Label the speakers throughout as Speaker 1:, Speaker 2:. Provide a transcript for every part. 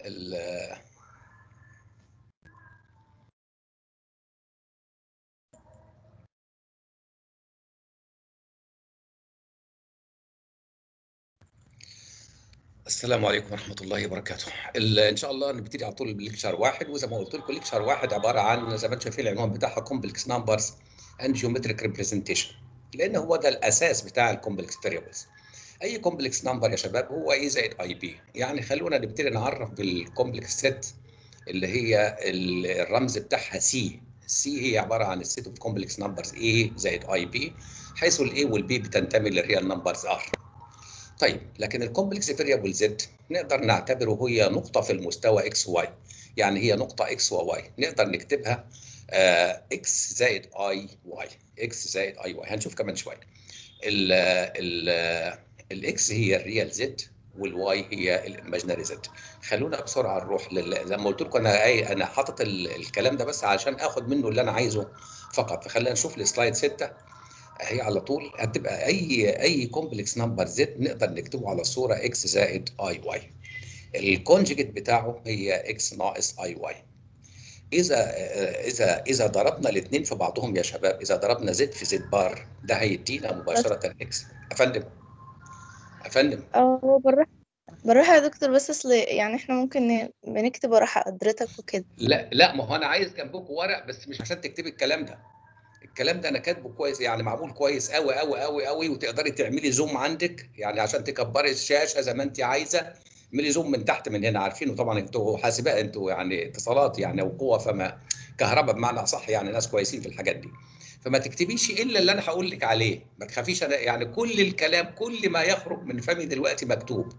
Speaker 1: ال السلام عليكم ورحمة الله وبركاته. ال- إن شاء الله نبتدي على طول بليكشر واحد وزي ما قلت لكم ليكشر واحد عبارة عن زي ما انتم شايفين العنوان بتاعها كومبلكس نمبرز اند جيومتريك ريبريزنتيشن لأن هو ده الأساس بتاع الكومبلكس فاريبلز. أي كومبلكس نمبر يا شباب هو اي زائد اي بي، يعني خلونا نبتدي نعرف بالكومبلكس سيت اللي هي ال- الرمز بتاعها سي. سي هي عبارة عن السيت اوف كومبلكس نمبرز اي زائد اي بي حيث الاي والبي بتنتمي للريال نمبرز ار. طيب لكن الكومبلكس فاريبل زد نقدر نعتبره هي نقطة في المستوى اكس واي يعني هي نقطة اكس وواي نقدر نكتبها اكس زائد اي واي اكس زائد اي واي هنشوف كمان شوية ال ال الاكس هي الريال زد والواي هي الايماجينري زد خلونا بسرعه نروح لل... زي ما قلت لكم انا اي انا حاطط ال... الكلام ده بس عشان اخد منه اللي انا عايزه فقط فخلينا نشوف السلايد 6 هي على طول هتبقى اي اي كومبلكس نمبر زد نقدر نكتبه على الصوره اكس زائد اي واي الكونجكت بتاعه هي اكس ناقص اي واي اذا اذا اذا ضربنا الاثنين في بعضهم يا شباب اذا ضربنا زد في زد بار ده هيدينا مباشره اكس افندم افندم
Speaker 2: اه هو بالراحة بالراحة يا دكتور بس اصل يعني احنا ممكن ن- بنكتب ورا حضرتك وكده
Speaker 1: لا لا ما هو انا عايز جنبكم ورق بس مش عشان تكتبي الكلام ده الكلام ده انا كاتبه كويس يعني معمول كويس قوي قوي قوي قوي وتقدري تعملي زوم عندك يعني عشان تكبري الشاشه زي ما انت عايزه اعملي زوم من تحت من هنا عارفينه طبعا انتوا حاسبات انتوا يعني اتصالات يعني وقوه فما كهرباء بمعنى اصح يعني ناس كويسين في الحاجات دي فما تكتبيش الا اللي انا هقول لك عليه ما تخافيش انا يعني كل الكلام كل ما يخرج من فمي دلوقتي مكتوب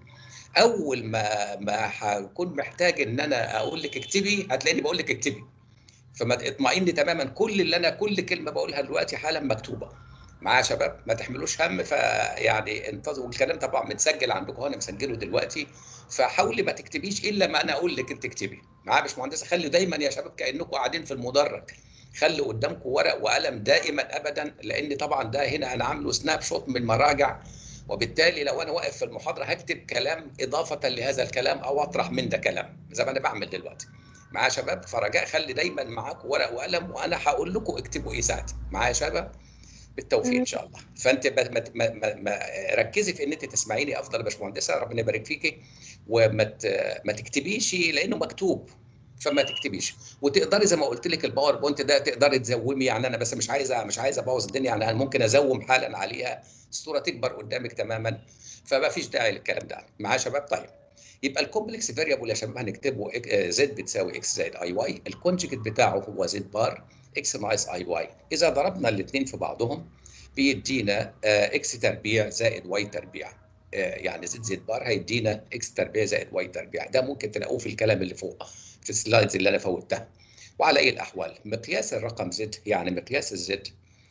Speaker 1: اول ما ما هكون محتاج ان انا اقول لك اكتبي هتلاقيني بقول لك اكتبي فما اطمئني تماما كل اللي انا كل كلمه بقولها دلوقتي حالا مكتوبه معايا يا شباب ما تحملوش هم فيعني انتظروا والكلام طبعا متسجل عندكم انا مسجله دلوقتي فحاولي ما تكتبيش الا ما انا اقول لك انت اكتبي معايا يا باشمهندس خلي دايما يا شباب كانكم قاعدين في المدرج خلي قدامكم ورق وقلم دائما ابدا لان طبعا ده هنا انا عامله سناب شوت من مراجع وبالتالي لو انا واقف في المحاضره هكتب كلام اضافه لهذا الكلام او اطرح من ده كلام زي ما انا بعمل دلوقتي معايا يا شباب فرجاء خلي دايما معاكم ورق وقلم وانا هقول لكم اكتبوا ايه ساعتها معايا يا شباب بالتوفيق ان شاء الله فانت ما, ما, ما, ما ركزي في ان انت تسمعيني افضل يا باشمهندسه ربنا يبارك فيكي وما ت- ما تكتبيش لانه مكتوب فما تكتبيش وتقدري زي ما قلت لك الباوربوينت ده تقدري تزومي يعني انا بس مش عايزه مش عايزه ابوظ الدنيا يعني انا ممكن ازوم حالا عليها الصوره تكبر قدامك تماما فما فيش داعي للكلام ده معايا يا شباب طيب يبقى الكومبلكس فاريبل يا شباب هنكتبه زد بتساوي اكس زائد اي واي الكونجكت بتاعه هو زد بار اكس ناقص اي واي اذا ضربنا الاثنين في بعضهم بيدينا اكس تربيع زائد واي تربيع آه، يعني زد زد بار هيدينا اكس تربيع زائد واي تربيع ده ممكن تلاقوه في الكلام اللي فوق في السلايدز اللي انا فوتها وعلى اي الاحوال مقياس الرقم زد يعني مقياس الزد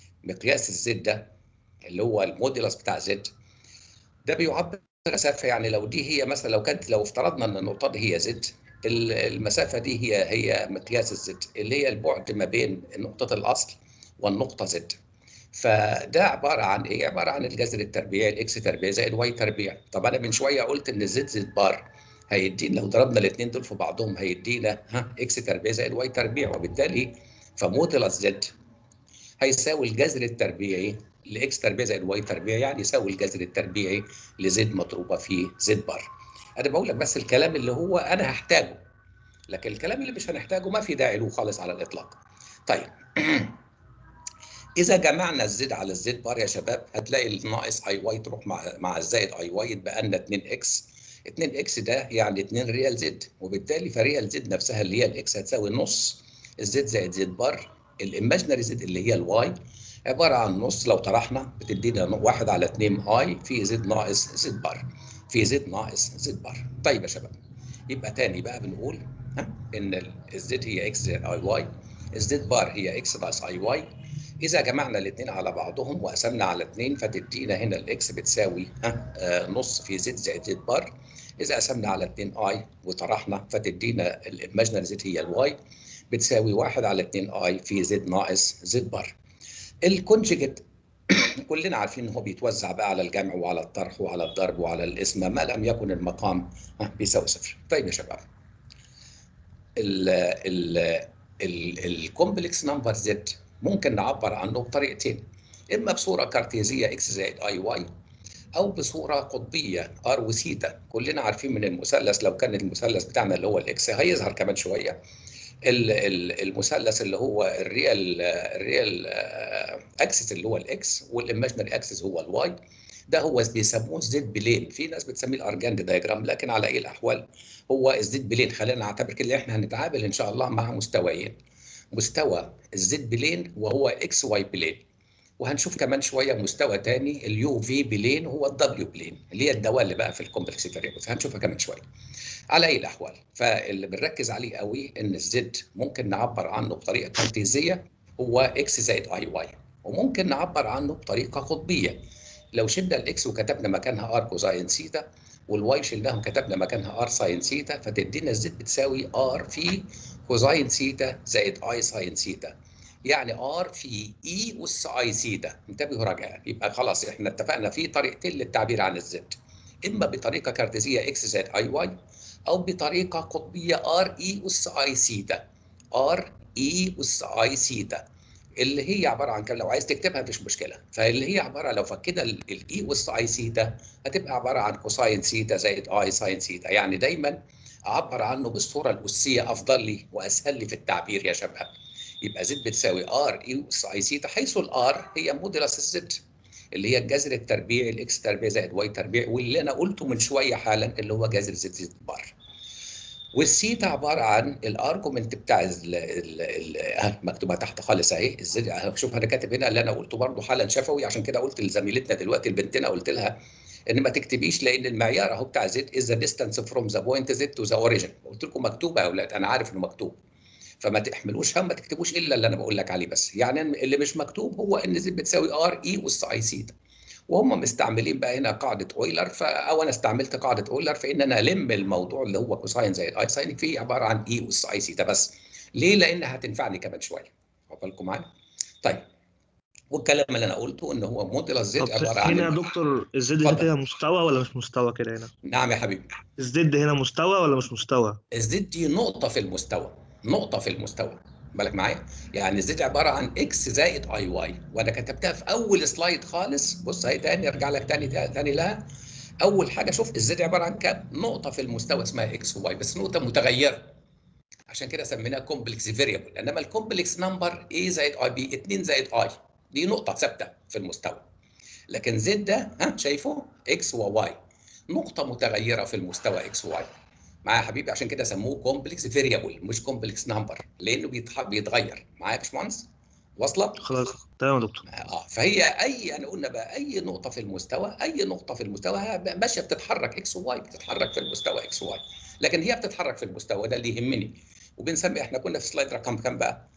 Speaker 1: مقياس الزد ده اللي هو الموديلس بتاع زد ده بيعبر مسافه يعني لو دي هي مثلا لو كانت لو افترضنا ان النقطه دي هي زد ال- المسافه دي هي هي مقياس الزد اللي هي البعد ما بين نقطه الاصل والنقطه زد فده عباره عن ايه؟ عباره عن الجذر التربيعي الاكس تربيع زائد واي تربيع طب انا من شويه قلت ان زد زد بار هيدينا لو ضربنا الاثنين دول في بعضهم هيدينا ها اكس تربيع زائد واي تربيع وبالتالي فموديلس زد هيساوي الجذر التربيعي لاكس تربيع زائد واي تربيع يعني يساوي الجذر التربيعي لزد مضروبه في زد بار انا بقول لك بس الكلام اللي هو انا هحتاجه لكن الكلام اللي مش هنحتاجه ما في داعي له خالص على الاطلاق طيب اذا جمعنا الزد على الزد بار يا شباب هتلاقي الناقص اي واي تروح مع مع الزائد اي واي يتبقى لنا 2 اكس 2 اكس ده يعني 2 ريال زد وبالتالي فريال زد نفسها اللي هي الاكس هتساوي نص الزد زائد زد بار الايماجنري زد اللي هي الواي عباره عن نص لو طرحنا بتدينا واحد على 2 اي في زد ناقص زد بار في زد ناقص زد بار طيب يا شباب يبقى تاني بقى بنقول ها ان الزد هي اكس زائد اي واي الزد بار هي اكس ناقص اي واي اذا جمعنا الاثنين على بعضهم وقسمنا على اثنين فتدينا هنا الاكس بتساوي ها آه نص في زد زائد زد بار اذا قسمنا على 2 اي وطرحنا فتدينا الايماجنري زد هي الواي بتساوي 1 على 2 اي في زد ناقص زد بار الكونجكت كلنا عارفين ان هو بيتوزع بقى على الجمع وعلى الطرح وعلى الضرب وعلى القسمه ما لم يكن المقام ها بيساوي صفر طيب يا شباب الكومبلكس نمبر زد ممكن نعبر عنه بطريقتين اما بصوره كارتيزيه اكس زائد اي واي او بصوره قطبيه ار وثيتا كلنا عارفين من المثلث لو كان المثلث بتاعنا اللي هو الاكس هيظهر كمان شويه المثلث اللي هو الريال الريال اكسس اللي هو الاكس والايماجنري اكسس هو الواي ده هو بيسموه زد بلين في ناس بتسميه الارجاند دايجرام لكن على اي الاحوال هو الزد بلين خلينا نعتبر كده احنا هنتعامل ان شاء الله مع مستويين مستوى الزد بلين وهو اكس واي بلين وهنشوف كمان شويه مستوى تاني اليو في بلين هو الدبليو بلين اللي هي الدوال بقى في الكومبلكس فاريبلز هنشوفها كمان شويه على اي الاحوال فاللي بنركز عليه قوي ان الزد ممكن نعبر عنه بطريقه كارتيزيه هو اكس زائد اي واي وممكن نعبر عنه بطريقه قطبيه لو شلنا الاكس وكتبنا مكانها ار كوزاين سيتا والواي شلناهم كتبنا مكانها ار ساين سيتا فتدينا الزد بتساوي ار في كوزاين سيتا زائد اي ساين سيتا يعني ار في اي اس اي سيتا انتبهوا رجاء يبقى خلاص احنا اتفقنا في طريقتين للتعبير عن الزد اما بطريقه كارتيزيه اكس زائد اي واي او بطريقه قطبيه ار اي اس اي سيتا ار اي اس اي سيتا اللي هي عباره عن كم لو عايز تكتبها مفيش مشكله فاللي هي عباره لو فكنا الاي اس اي سيتا هتبقى عباره عن كوساين سيتا زائد اي ساين سيتا يعني دايما اعبر عنه بالصوره الاسيه افضل لي واسهل لي في التعبير يا شباب يبقى زد بتساوي ار اي اس اي سيتا حيث الار هي موديلس الزد اللي هي الجذر التربيعي الاكس تربيع زائد واي تربيع واللي انا قلته من شويه حالا اللي هو جذر زد زد بار والسيتا عباره عن الارجومنت بتاع ال ال ال مكتوبه تحت خالص اهي الزد شوف انا كاتب هنا اللي انا قلته برضه حالا شفوي عشان كده قلت لزميلتنا دلوقتي لبنتنا قلت لها ان ما تكتبيش لان المعيار اهو بتاع زد از ذا ديستانس فروم ذا بوينت زد تو ذا اوريجن قلت لكم مكتوبه يا اولاد انا عارف انه مكتوب فما تحملوش هم ما تكتبوش الا اللي انا بقول لك عليه بس يعني اللي مش مكتوب هو ان زد بتساوي ار اي اس اي سيتا وهم مستعملين بقى هنا قاعده اويلر او انا استعملت قاعده اويلر فان انا الم الموضوع اللي هو كوساين زائد اي ساين فيه عباره عن اي اس اي سيتا بس ليه؟ لان هتنفعني كمان شويه واخد بالكم معايا؟ طيب والكلام اللي انا قلته ان هو موديل الزد عباره عن
Speaker 3: هنا يا دكتور الزد هنا كده مستوى ولا مش مستوى كده هنا؟
Speaker 1: نعم يا حبيبي
Speaker 3: الزد هنا مستوى ولا مش مستوى؟
Speaker 1: الزد دي نقطه في المستوى نقطه في المستوى بالك معايا يعني الزد عباره عن اكس زائد اي واي وانا كتبتها في اول سلايد خالص بص اهي تاني ارجع لك تاني تاني لها اول حاجه شوف الزد عباره عن كام نقطه في المستوى اسمها اكس وواي بس نقطه متغيره عشان كده سميناها كومبلكس فيريبل انما الكومبلكس نمبر اي زائد اي بي 2 زائد اي دي نقطه ثابته في المستوى لكن زد ده ها شايفه اكس وواي نقطه متغيره في المستوى اكس وواي معايا يا حبيبي عشان كده سموه كومبلكس فيريبل مش كومبلكس نمبر لانه بيتغير معايا يا باشمهندس واصله؟
Speaker 3: خلاص تمام يا دكتور
Speaker 1: اه فهي اي يعني قلنا بقى اي نقطه في المستوى اي نقطه في المستوى ماشيه بتتحرك اكس وواي بتتحرك في المستوى اكس وواي لكن هي بتتحرك في المستوى ده اللي يهمني وبنسمي احنا كنا في سلايد رقم كام بقى؟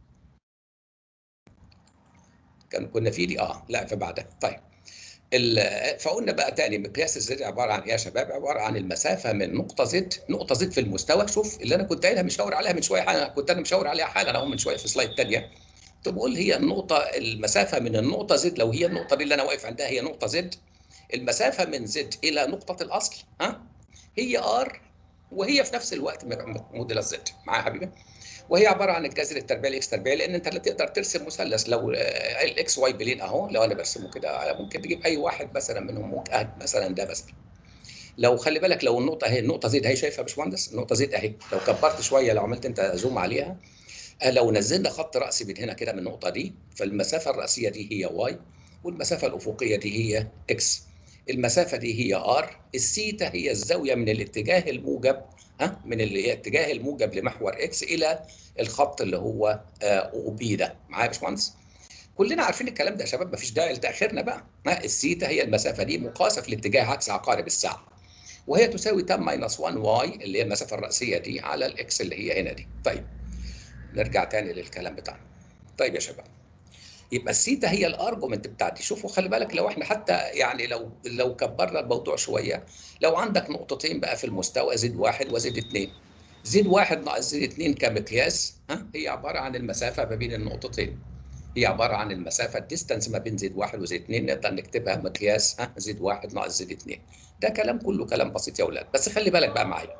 Speaker 1: كان كنا في دي اه لا في بعدها طيب فقلنا بقى تاني مقياس الزد عباره عن ايه يا شباب؟ عباره عن المسافه من نقطه زد نقطه زد في المستوى شوف اللي انا كنت قايلها مشاور عليها من شويه حالا كنت انا مشاور عليها حالا اهو من شويه في سلايد ثانيه كنت بقول هي النقطه المسافه من النقطه زد لو هي النقطه دي اللي انا واقف عندها هي نقطه زد المسافه من زد الى نقطه الاصل ها هي ار وهي في نفس الوقت موديل الزد معايا يا حبيبي؟ وهي عباره عن الجذر التربيعي الاكس تربيعي لان انت لا تقدر ترسم مثلث لو الاكس واي بلين اهو لو انا برسمه كده ممكن تجيب اي واحد مثلا منهم ممكن مثلا ده مثلا لو خلي بالك لو النقطه اهي النقطه زد اهي شايفها يا باشمهندس النقطه زد اهي لو كبرت شويه لو عملت انت زوم عليها لو نزلنا خط راسي من هنا كده من النقطه دي فالمسافه الراسيه دي هي واي والمسافه الافقيه دي هي اكس المسافه دي هي ار السيتا هي الزاويه من الاتجاه الموجب ها من اللي هي اتجاه الموجب لمحور اكس الى الخط اللي هو او بي ده معايا يا باشمهندس كلنا عارفين الكلام ده يا شباب مفيش داعي لتاخيرنا بقى ها السيتا هي المسافه دي مقاسه في الاتجاه عكس عقارب الساعه وهي تساوي 10 ماينس 1 واي اللي هي المسافه الراسيه دي على الاكس اللي هي هنا دي طيب نرجع تاني للكلام بتاعنا طيب يا شباب يبقى السيتا هي الارجومنت بتاعتي شوفوا خلي بالك لو احنا حتى يعني لو لو كبرنا الموضوع شويه لو عندك نقطتين بقى في المستوى زد واحد وزد اثنين زد واحد ناقص زد اثنين كمقياس ها هي عباره عن المسافه ما بين النقطتين هي عباره عن المسافه الديستانس ما بين زد واحد وزد اثنين نقدر نكتبها مقياس ها زد واحد ناقص زد اثنين ده كلام كله كلام بسيط يا اولاد بس خلي بالك بقى معايا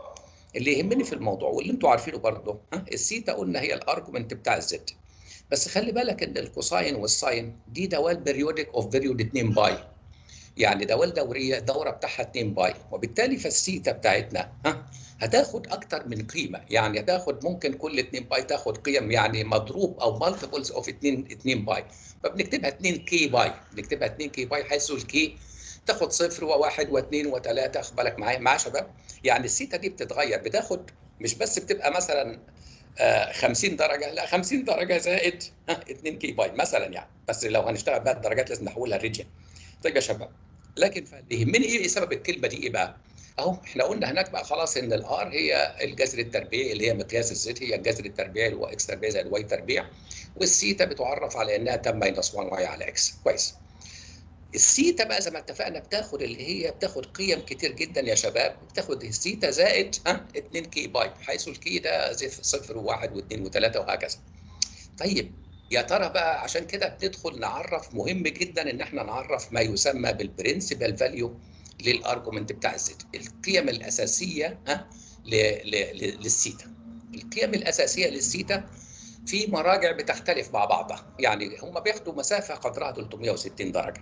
Speaker 1: اللي يهمني في الموضوع واللي انتوا عارفينه برضه ها السيتا قلنا هي الارجمنت بتاع الزد بس خلي بالك ان الكوساين والساين دي دوال بريودك اوف بيريود 2 باي يعني دوال دوريه دوره بتاعها 2 باي وبالتالي فالسيتا بتاعتنا ها هتاخد اكتر من قيمه يعني هتاخد ممكن كل 2 باي تاخد قيم يعني مضروب او مالتيبلز اوف 2 2 باي فبنكتبها 2 كي باي بنكتبها 2 كي باي حيث الكي تاخد صفر وواحد واثنين وثلاثه خد بالك معايا معايا شباب يعني السيتا دي بتتغير بتاخد مش بس بتبقى مثلا آه 50 درجه لا 50 درجه زائد 2 كي باي مثلا يعني بس لو هنشتغل بقى الدرجات لازم نحولها ريجن طيب يا شباب لكن فاللي يهمني ايه سبب الكلمه دي ايه بقى؟ اهو احنا قلنا هناك بقى خلاص ان الار هي الجذر التربيعي اللي هي مقياس الزد هي الجذر التربيعي اللي هو اكس تربيع زائد واي تربيع والسيتا بتعرف على انها تم ماينس 1 واي على اكس كويس السيتا بقى زي ما اتفقنا بتاخد اللي هي بتاخد قيم كتير جدا يا شباب بتاخد السيتا زائد ها 2 كي باي حيث الكي ده زي صفر وواحد واثنين وثلاثه وهكذا. طيب يا ترى بقى عشان كده بندخل نعرف مهم جدا ان احنا نعرف ما يسمى بالبرنسبل فاليو للارجومنت بتاع الزد القيم الاساسيه ها للسيتا القيم الاساسيه للسيتا في مراجع بتختلف مع بعضها يعني هم بياخدوا مسافه قدرها 360 درجه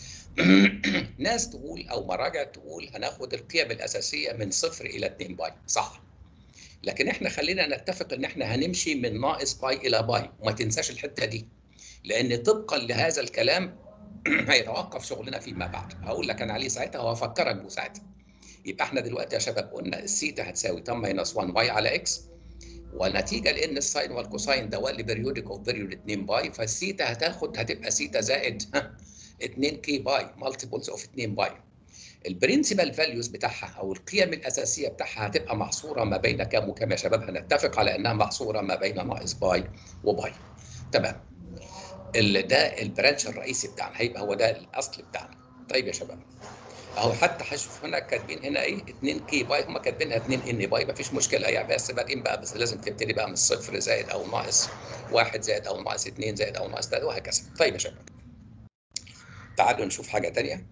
Speaker 1: ناس تقول او مراجع تقول هناخد القيم الاساسيه من صفر الى 2 باي صح لكن احنا خلينا نتفق ان احنا هنمشي من ناقص باي الى باي وما تنساش الحته دي لان طبقا لهذا الكلام هيتوقف شغلنا فيما بعد هقول لك انا عليه ساعتها وهفكرك بيه ساعتها يبقى احنا دلوقتي يا شباب قلنا السيتا هتساوي تم ماينس 1 باي على اكس ونتيجه لان الساين والكوساين ده واللي بريودك اوف بيريود 2 باي فالسيتا هتاخد هتبقى سيتا زائد 2 كي باي مالتيبلز اوف 2 باي البرنسبل فاليوز بتاعها او القيم الاساسيه بتاعها هتبقى محصوره ما بين كام وكام يا شباب هنتفق على انها محصوره ما بين ناقص باي وباي تمام ده البرانش الرئيسي بتاعنا هيبقى هو ده الاصل بتاعنا طيب يا شباب اهو حتى هشوف هنا كاتبين هنا ايه 2 كي باي هم كاتبينها 2 ان باي مفيش مشكله يعني بس بادئين بقى بس لازم تبتدي بقى من الصفر زائد او ناقص واحد زائد او ناقص اثنين زائد او ناقص ثلاثه وهكذا طيب يا شباب تعالوا نشوف حاجه ثانيه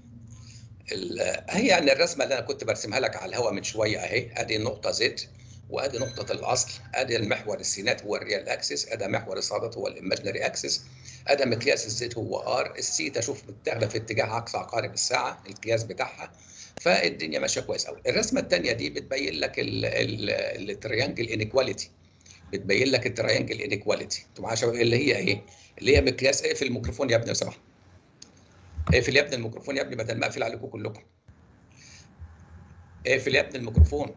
Speaker 1: هي يعني الرسمه اللي انا كنت برسمها لك على الهواء من شويه اهي ادي النقطه زد وادي نقطه الاصل ادي المحور السينات هو الريال اكسس ادي محور الصادات هو الايماجنري اكسس ادي مقياس الزيت هو ار السيتا شوف بتغلب في اتجاه عكس عقارب الساعه القياس بتاعها فالدنيا ماشيه كويس قوي الرسمه الثانيه دي بتبين لك التريانجل انيكواليتي بتبين لك التريانجل انيكواليتي انتوا معايا شباب اللي هي ايه اللي هي مقياس ايه في الميكروفون يا ابني لو سمحت اقفل يا ابني الميكروفون يا ابني بدل ما اقفل عليكم كلكم اقفل يا ابني الميكروفون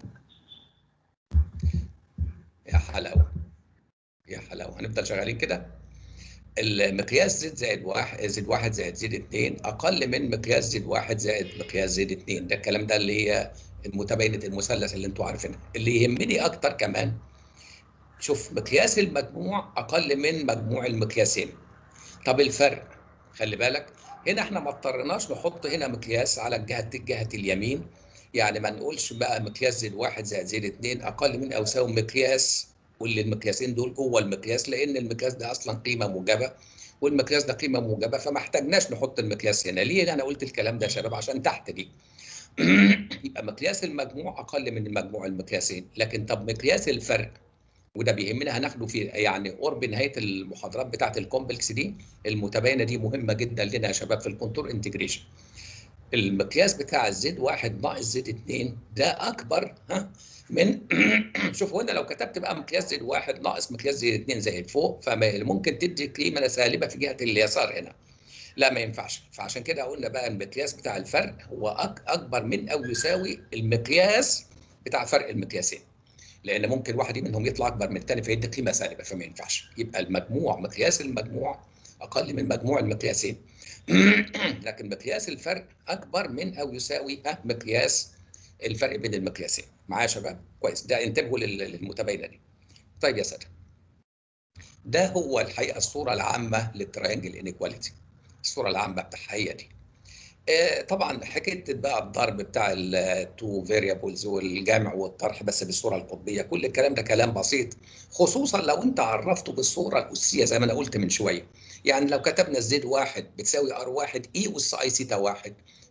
Speaker 1: يا حلاوه يا حلاوه هنفضل شغالين كده المقياس زد زائد واحد زد واحد زائد زد اثنين اقل من مقياس زد واحد زائد مقياس زد اثنين ده الكلام ده اللي هي متباينه المثلث اللي انتوا عارفينها اللي يهمني اكتر كمان شوف مقياس المجموع اقل من مجموع المقياسين طب الفرق خلي بالك هنا احنا ما اضطرناش نحط هنا مقياس على جهه جهه اليمين يعني ما نقولش بقى مقياس زد واحد زائد زد اثنين اقل من او يساوي مقياس كل المقياسين دول جوه المقياس لان المقياس ده اصلا قيمه موجبه والمقياس ده قيمه موجبه فما احتاجناش نحط المقياس هنا ليه انا قلت الكلام ده يا شباب عشان تحت دي يبقى مقياس المجموع اقل من المجموع المقياسين لكن طب مقياس الفرق وده بيهمنا هناخده في يعني قرب نهايه المحاضرات بتاعه الكومبلكس دي المتباينه دي مهمه جدا لنا يا شباب في الكونتور انتجريشن المقياس بتاع الزد واحد ناقص زد اتنين ده اكبر ها من شوفوا هنا لو كتبت بقى مقياس زد واحد ناقص مقياس زد اتنين زائد فوق فممكن تدي قيمه سالبه في جهه اليسار هنا لا ما ينفعش فعشان كده قلنا بقى المقياس بتاع الفرق هو اكبر من او يساوي المقياس بتاع فرق المقياسين لان ممكن واحد منهم يطلع اكبر من الثاني فيدي قيمه سالبه فما ينفعش يبقى المجموع مقياس المجموع اقل من مجموع المقياسين لكن مقياس الفرق اكبر من او يساوي مقياس الفرق بين المقياسين معايا يا شباب كويس ده انتبهوا للمتباينه دي طيب يا ساده ده هو الحقيقه الصوره العامه للتريانجل انيكواليتي الصوره العامه بتاعها هي دي طبعا حكايه بقى الضرب بتاع التو فاريبلز والجمع والطرح بس بالصوره القطبيه كل الكلام ده كلام بسيط خصوصا لو انت عرفته بالصوره الاسيه زي ما انا قلت من شويه يعني لو كتبنا الزد واحد بتساوي ار واحد اي اس اي سيتا واحد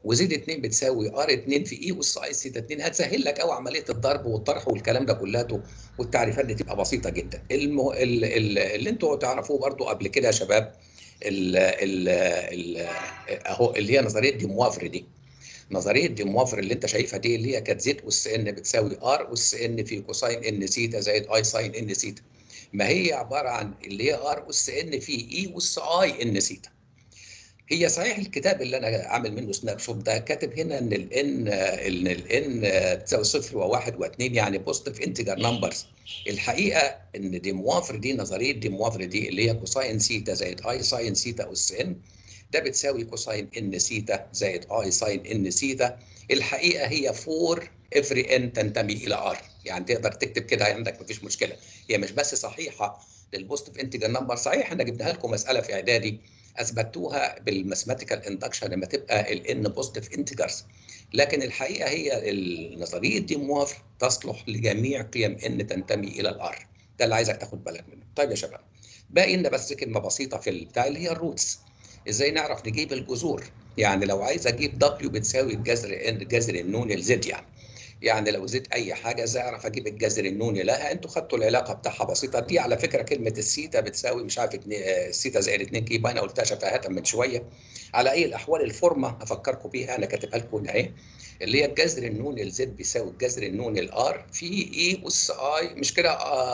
Speaker 1: وزد 2 بتساوي ار 2 في اي اس اي سيتا 2 هتسهل لك قوي عمليه الضرب والطرح والكلام ده كلته والتعريفات دي تبقى بسيطه جدا المه... ال... ال... اللي انتوا تعرفوه برضو قبل كده يا شباب ال... ال... ال... اهو اللي هي نظريه دي موافر دي نظريه دي موافر اللي انت شايفها دي اللي هي كانت زد اس ان بتساوي ار اس ان في كوساين ان سيتا زائد اي ساين ان سيتا ما هي عباره عن اللي هي ار اس ان في اي اس اي ان سيتا هي صحيح الكتاب اللي انا عامل منه سناب شوت ده كاتب هنا ان الان ان الان تساوي صفر وواحد واثنين يعني بوزيتيف انتجر نمبرز الحقيقه ان دي موافر دي نظريه دي موافر دي اللي هي كوساين سيتا زائد اي ساين سيتا اس ان ده بتساوي كوساين ان سيتا زائد اي ساين ان سيتا الحقيقه هي فور افري ان تنتمي الى ار يعني تقدر تكتب كده عندك مفيش مشكله هي مش بس صحيحه للبوزيتيف انتجر نمبر صحيح احنا جبناها لكم مساله في اعدادي اثبتوها بالماثيماتيكال اندكشن لما تبقى الان بوزيتيف انتجرز لكن الحقيقه هي النظريه دي موافر تصلح لجميع قيم ان تنتمي الى الار ده اللي عايزك تاخد بالك منه طيب يا شباب باقي لنا بس كلمه بسيطه في البتاع اللي هي الروتس ازاي نعرف نجيب الجذور يعني لو عايز اجيب دبليو بتساوي الجذر ان جذر النون الزد يعني يعني لو زدت اي حاجه ازاي اعرف اجيب الجذر النوني لها انتوا خدتوا العلاقه بتاعها بسيطه دي على فكره كلمه السيتا بتساوي مش عارف السيتا زائد 2 كيبا انا قلتها شفاهه من شويه على اي الاحوال الفورمه افكركم بيها انا كاتبها لكم اهي اللي هي الجذر النون الزد بيساوي الجذر النون الار في اي اس اي مش كده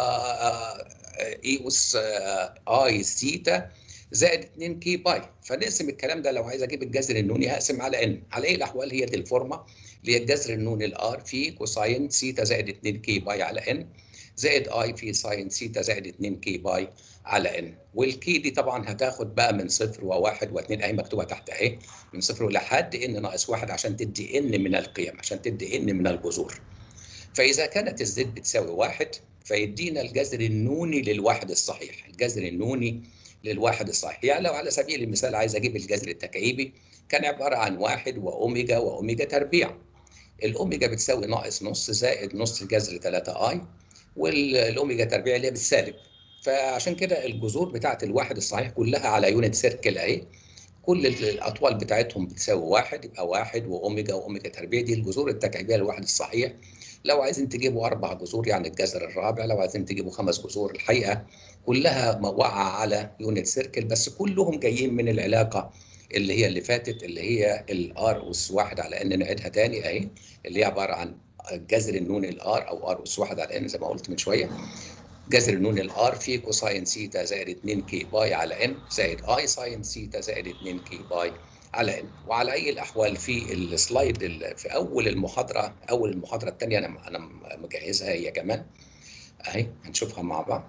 Speaker 1: اي اس اي سيتا زائد 2 كي باي فنقسم الكلام ده لو عايز اجيب الجذر النوني هقسم على ان على اي الاحوال هي دي الفورمه اللي هي الجذر النون الار في كوساين سيتا زائد 2 كي باي على ان زائد اي في ساين سيتا زائد 2 كي باي على ان والكي دي طبعا هتاخد بقى من صفر وواحد واثنين اهي مكتوبه تحت اهي من صفر لحد ان ناقص واحد عشان تدي ان من القيم عشان تدي ان من الجذور فاذا كانت الزد بتساوي واحد فيدينا الجذر النوني للواحد الصحيح الجذر النوني للواحد الصحيح يعني لو على سبيل المثال عايز اجيب الجذر التكعيبي كان عباره عن واحد واوميجا واوميجا تربيع الاوميجا بتساوي ناقص نص زائد نص جذر 3 اي والاوميجا تربيع اللي هي بالسالب فعشان كده الجذور بتاعت الواحد الصحيح كلها على يونت سيركل اهي كل الاطوال بتاعتهم بتساوي واحد يبقى واحد واوميجا واوميجا تربيع دي الجذور التكعيبيه للواحد الصحيح لو عايزين تجيبوا اربع جذور يعني الجذر الرابع لو عايزين تجيبوا خمس جذور الحقيقه كلها موقعه على يونت سيركل بس كلهم جايين من العلاقه اللي هي اللي فاتت اللي هي الار اس واحد على ان نعيدها تاني اهي اللي هي عباره عن جذر النون الار او ار اس واحد على ان زي ما قلت من شويه جذر النون الار في كوساين سيتا زائد 2 كي باي على ان زائد اي ساين سيتا زائد 2 كي باي على ان وعلى اي الاحوال في السلايد في اول المحاضره اول المحاضره الثانيه انا انا مجهزها هي كمان اهي هنشوفها مع بعض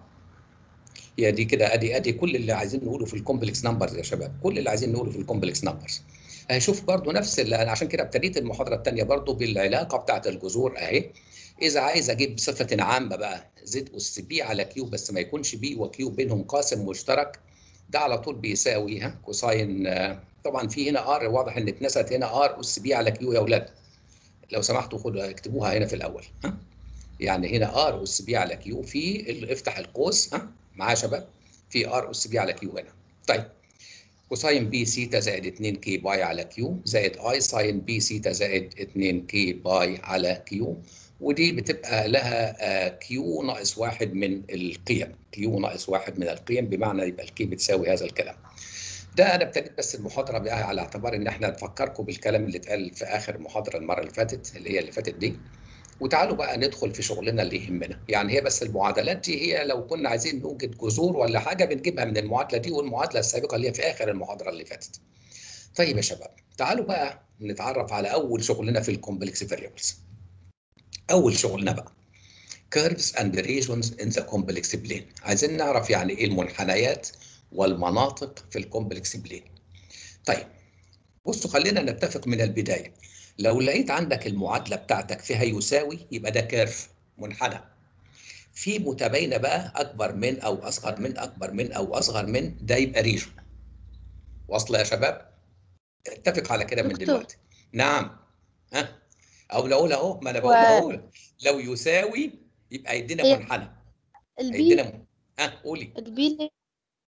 Speaker 1: هي دي كده ادي ادي كل اللي عايزين نقوله في الكومبلكس نمبرز يا شباب كل اللي عايزين نقوله في الكومبلكس نمبرز هشوف برضو نفس اللي انا عشان كده ابتديت المحاضره الثانيه برضو بالعلاقه بتاعه الجذور اهي اذا عايز اجيب صفه عامه بقى زد اس بي على كيو بس ما يكونش بي وكيو بينهم قاسم مشترك ده على طول بيساوي ها كوساين طبعا في هنا ار واضح ان اتنست هنا ار اس بي على كيو يا اولاد لو سمحتوا خدوا اكتبوها هنا في الاول ها يعني هنا ار اس بي على كيو في افتح القوس ها معايا شباب في ار اس بي على كيو هنا طيب كوساين بي سيتا زائد 2 كي باي على كيو زائد اي ساين بي سيتا زائد 2 كي باي على كيو ودي بتبقى لها كيو ناقص واحد من القيم كيو ناقص واحد من القيم بمعنى يبقى الكي بتساوي هذا الكلام ده انا ابتديت بس المحاضره بقى على اعتبار ان احنا نفكركم بالكلام اللي اتقال في اخر المحاضره المره اللي فاتت اللي هي اللي فاتت دي وتعالوا بقى ندخل في شغلنا اللي يهمنا يعني هي بس المعادلات دي هي لو كنا عايزين نوجد جذور ولا حاجه بنجيبها من المعادله دي والمعادله السابقه اللي هي في اخر المحاضره اللي فاتت طيب يا شباب تعالوا بقى نتعرف على اول شغلنا في الكومبلكس فاريبلز اول شغلنا بقى curves and regions in the complex plane عايزين نعرف يعني ايه المنحنيات والمناطق في الكومبلكس بلين طيب بصوا خلينا نتفق من البدايه لو لقيت عندك المعادله بتاعتك فيها يساوي يبقى ده كيرف منحنى في متباينه بقى اكبر من او اصغر من اكبر من او اصغر من ده يبقى ريجون واصله يا شباب اتفق على كده من
Speaker 2: دكتور.
Speaker 1: دلوقتي نعم ها او نقول اهو ما انا بقول
Speaker 2: و-
Speaker 1: اهو لو يساوي يبقى يدينا
Speaker 2: إيه؟
Speaker 1: منحنى
Speaker 2: البي
Speaker 1: هيدينا م- ها قولي
Speaker 2: البي اللي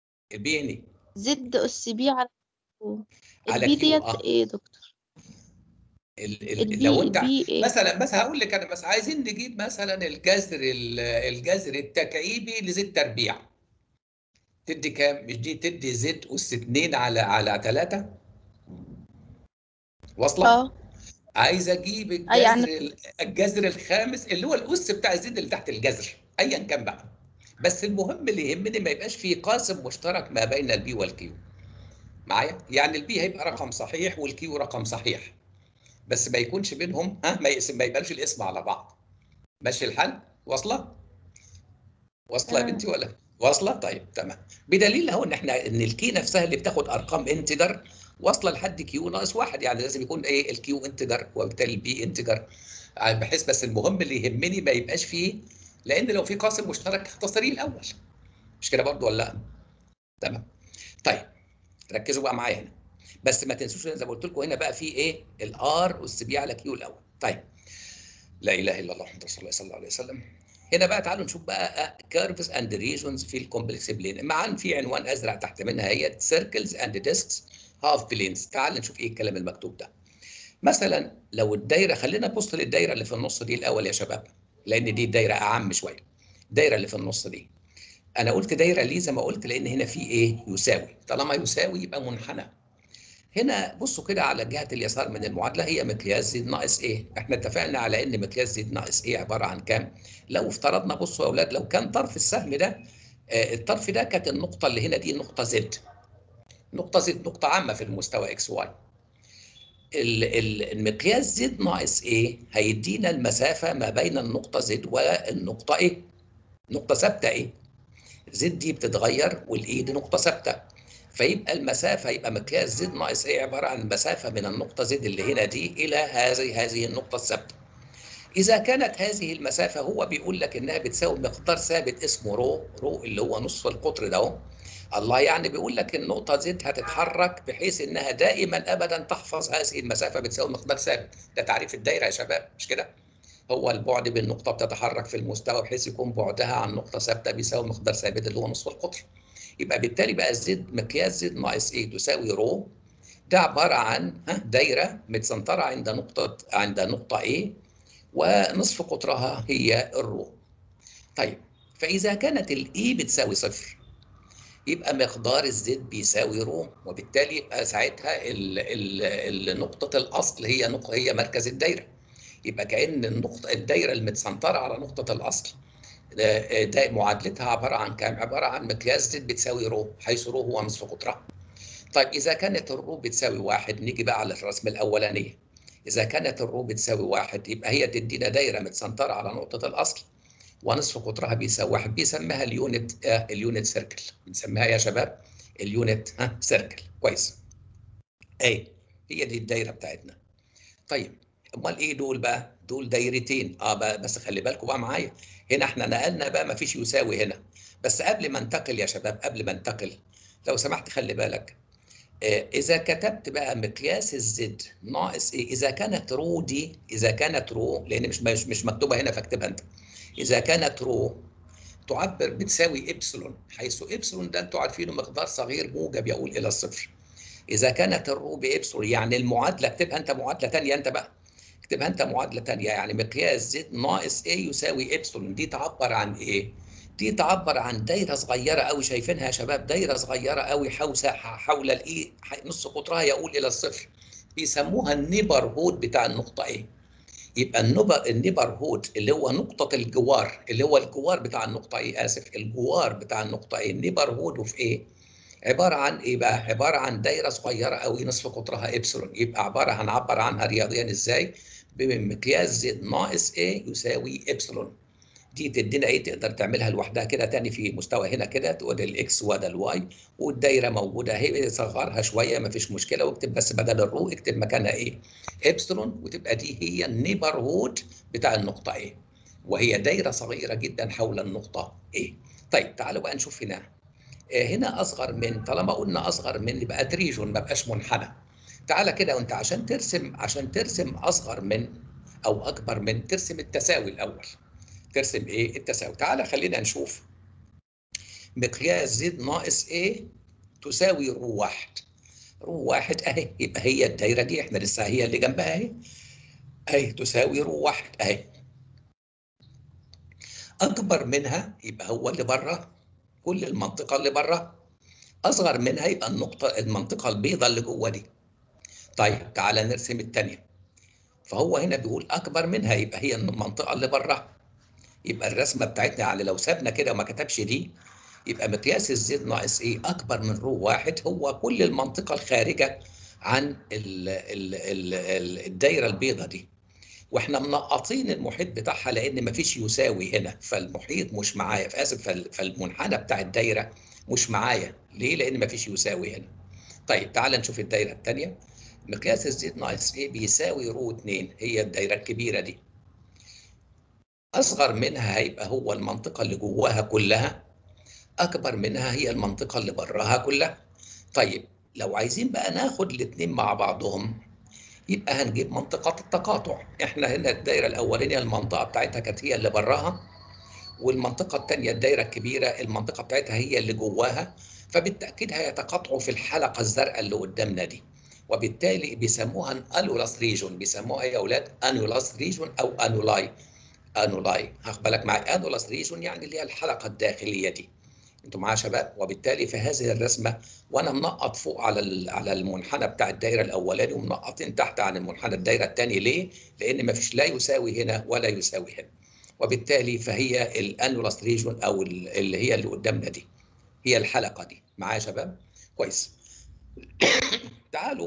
Speaker 1: البيني
Speaker 2: زد اس بي على كيو
Speaker 1: على
Speaker 2: البي
Speaker 1: كيو،
Speaker 2: ديت
Speaker 1: آه.
Speaker 2: ايه يا دكتور
Speaker 1: ال- ال-
Speaker 2: البي
Speaker 1: لو انت
Speaker 2: البي ايه
Speaker 1: مثلا بس هقول لك انا بس عايزين نجيب مثلا الجذر ال- الجذر التكعيبي لزد تربيع تدي كام؟ مش دي تدي زد اس 2 على على 3 واصله؟
Speaker 2: اه
Speaker 1: عايز اجيب
Speaker 2: أي يعني-
Speaker 1: الجذر ال- الجذر الخامس اللي هو الاس بتاع الزد اللي تحت الجذر ايا كان بقى بس المهم اللي يهمني ما يبقاش في قاسم مشترك ما بين البي والكيو معايا يعني البي هيبقى رقم صحيح والكيو رقم صحيح بس ما يكونش بينهم ها ما يقسم ما يبقاش الاسم على بعض ماشي الحل واصله واصله يا
Speaker 2: تمام.
Speaker 1: بنتي ولا واصله طيب تمام بدليل اهو ان احنا ان الكي نفسها اللي بتاخد ارقام انتجر واصله لحد كيو ناقص واحد يعني لازم يكون ايه الكيو انتجر وبالتالي البي انتجر بحيث بس المهم اللي يهمني ما يبقاش فيه لان لو في قاسم مشترك اختصريه الاول مش كده برضو ولا لا تمام طيب ركزوا بقى معايا هنا بس ما تنسوش زي ما قلت لكم هنا بقى في ايه الار اس بي على كيو الاول طيب لا اله الا الله محمد رسول الله صلى الله عليه وسلم هنا بقى تعالوا نشوف بقى كيرفز اند ريجونز في الكومبلكس بلين معانا في عنوان ازرق تحت منها هي سيركلز اند ديسكس هاف بلينز تعال نشوف ايه الكلام المكتوب ده مثلا لو الدايره خلينا نبص للدايره اللي في النص دي الاول يا شباب لان دي الدايره اعم شويه الدايره اللي في النص دي انا قلت دايره ليه زي ما قلت لان هنا في ايه يساوي طالما يساوي يبقى منحنى هنا بصوا كده على جهه اليسار من المعادله هي مقياس زد ناقص ايه احنا اتفقنا على ان مقياس زد ناقص ايه عباره عن كام لو افترضنا بصوا يا اولاد لو كان طرف السهم ده آه الطرف ده كانت النقطه اللي هنا دي نقطه زد نقطه زد نقطه عامه في المستوى اكس واي المقياس زد ناقص ايه هيدينا المسافه ما بين النقطه زد والنقطه ايه نقطه ثابته ايه زد دي بتتغير والاي دي نقطه ثابته فيبقى المسافه يبقى مقياس زد ناقص ايه عباره عن المسافه من النقطه زد اللي هنا دي الى هذه هذه النقطه الثابته اذا كانت هذه المسافه هو بيقول لك انها بتساوي مقدار ثابت اسمه رو رو اللي هو نصف القطر ده اهو الله يعني بيقول لك النقطة زد هتتحرك بحيث انها دائما ابدا تحفظ هذه المسافة بتساوي مقدار ثابت، ده تعريف الدايرة يا شباب مش كده؟ هو البعد بين نقطة بتتحرك في المستوى بحيث يكون بعدها عن نقطة ثابتة بيساوي مقدار ثابت اللي هو نصف القطر. يبقى بالتالي بقى زد مقياس زد ناقص ايه تساوي رو ده عبارة عن ها دايرة متسنطرة عند نقطة عند نقطة A ونصف قطرها هي الرو. طيب فإذا كانت الإي بتساوي صفر يبقى مقدار الزد بيساوي رو وبالتالي يبقى ساعتها ال ال نقطة الأصل هي نقطة هي مركز الدايرة يبقى كأن النقطة الدايرة المتسنطرة على نقطة الأصل ده, ده معادلتها عبارة عن كام؟ عبارة عن مقياس زد بتساوي رو حيث رو هو نصف قطرها. طيب إذا كانت الرو بتساوي واحد نيجي بقى على الرسم الأولانية. إذا كانت الرو بتساوي واحد يبقى هي تدينا دايرة متسنطرة على نقطة الأصل ونصف قطرها بيساوي واحد بيسميها اليونت آه اليونت سيركل بنسميها يا شباب اليونت ها سيركل كويس اي هي دي الدايره بتاعتنا طيب امال ايه دول بقى دول دايرتين اه بقى بس خلي بالكم بقى معايا هنا احنا نقلنا بقى ما فيش يساوي هنا بس قبل ما انتقل يا شباب قبل ما انتقل لو سمحت خلي بالك آه اذا كتبت بقى مقياس الزد ناقص ايه اذا كانت رو دي اذا كانت رو لان مش مش, مش مكتوبه هنا فاكتبها انت إذا كانت رو تعبر بتساوي إبسلون حيث إبسلون ده أنتوا عارفينه مقدار صغير موجب يقول إلى الصفر إذا كانت الرو بإبسلون يعني المعادلة اكتبها أنت معادلة ثانية أنت بقى اكتبها أنت معادلة ثانية يعني مقياس زد ناقص إيه يساوي إبسلون دي تعبر عن إيه؟ دي تعبر عن دايرة صغيرة قوي شايفينها يا شباب دايرة صغيرة قوي حول حول الإيه نص قطرها يقول إلى الصفر بيسموها النيبر هود بتاع النقطة إيه؟ يبقى النبر النيبر هود اللي هو نقطة الجوار اللي هو الجوار بتاع النقطة ايه آسف الجوار بتاع النقطة ايه النيبر هود وفي ايه؟ عبارة عن ايه بقى؟ عبارة عن دايرة صغيرة قوي نصف قطرها ابسلون يبقى عبارة هنعبر عنها رياضيا ازاي؟ بمقياس زد ناقص ايه يساوي ابسلون دي تدينا ايه تقدر تعملها لوحدها كده تاني في مستوى هنا كده وده الاكس وده الواي والدايره موجوده اهي صغرها شويه ما فيش مشكله واكتب بس بدل الرو اكتب مكانها ايه ابسلون وتبقى دي هي النيبر هود بتاع النقطه ايه وهي دايره صغيره جدا حول النقطه ايه طيب تعالوا بقى نشوف هنا هنا اصغر من طالما قلنا اصغر من يبقى تريجون ما بقاش منحنى تعالى كده وانت عشان ترسم عشان ترسم اصغر من او اكبر من ترسم التساوي الاول ترسم ايه التساوي تعالى خلينا نشوف مقياس زد ناقص ايه تساوي رو واحد رو واحد اهي يبقى هي الدايره دي احنا لسه هي اللي جنبها اهي اهي تساوي رو واحد اهي اكبر منها يبقى هو اللي بره كل المنطقه اللي بره اصغر منها يبقى النقطه المنطقه البيضاء اللي جوه دي طيب تعالى نرسم الثانيه فهو هنا بيقول اكبر منها يبقى هي المنطقه اللي بره يبقى الرسمه بتاعتنا يعني لو سابنا كده وما كتبش دي يبقى مقياس الزد ناقص ايه اكبر من رو واحد هو كل المنطقه الخارجه عن ال ال ال ال الدايره البيضاء دي واحنا منقطين المحيط بتاعها لان مفيش يساوي هنا فالمحيط مش معايا فاسف فال- فالمنحنى بتاع الدايره مش معايا ليه لان مفيش يساوي هنا طيب تعال نشوف الدايره الثانيه مقياس الزد ناقص ايه بيساوي رو 2 هي الدايره الكبيره دي اصغر منها هيبقى هو المنطقه اللي جواها كلها اكبر منها هي المنطقه اللي براها كلها طيب لو عايزين بقى ناخد الاثنين مع بعضهم يبقى هنجيب منطقه التقاطع احنا هنا الدايره الاولانيه المنطقه بتاعتها كانت هي اللي براها والمنطقه الثانيه الدايره الكبيره المنطقه بتاعتها هي اللي جواها فبالتاكيد هيتقاطعوا في الحلقه الزرقاء اللي قدامنا دي وبالتالي بيسموها انولاس ريجون بيسموها ايه يا اولاد انولاس ريجون او انولاي انولاي هاخد بالك معايا انولاس ريجون يعني اللي هي الحلقه الداخليه دي انتوا معايا يا شباب وبالتالي في هذه الرسمه وانا منقط فوق على ال- على المنحنى بتاع الدايره الاولاني ومنقطين تحت عن المنحنى الدايره الثاني ليه؟ لان ما فيش لا يساوي هنا ولا يساوي هنا وبالتالي فهي الانولاس ريجون او ال- اللي هي اللي قدامنا دي هي الحلقه دي معايا يا شباب؟ كويس تعالوا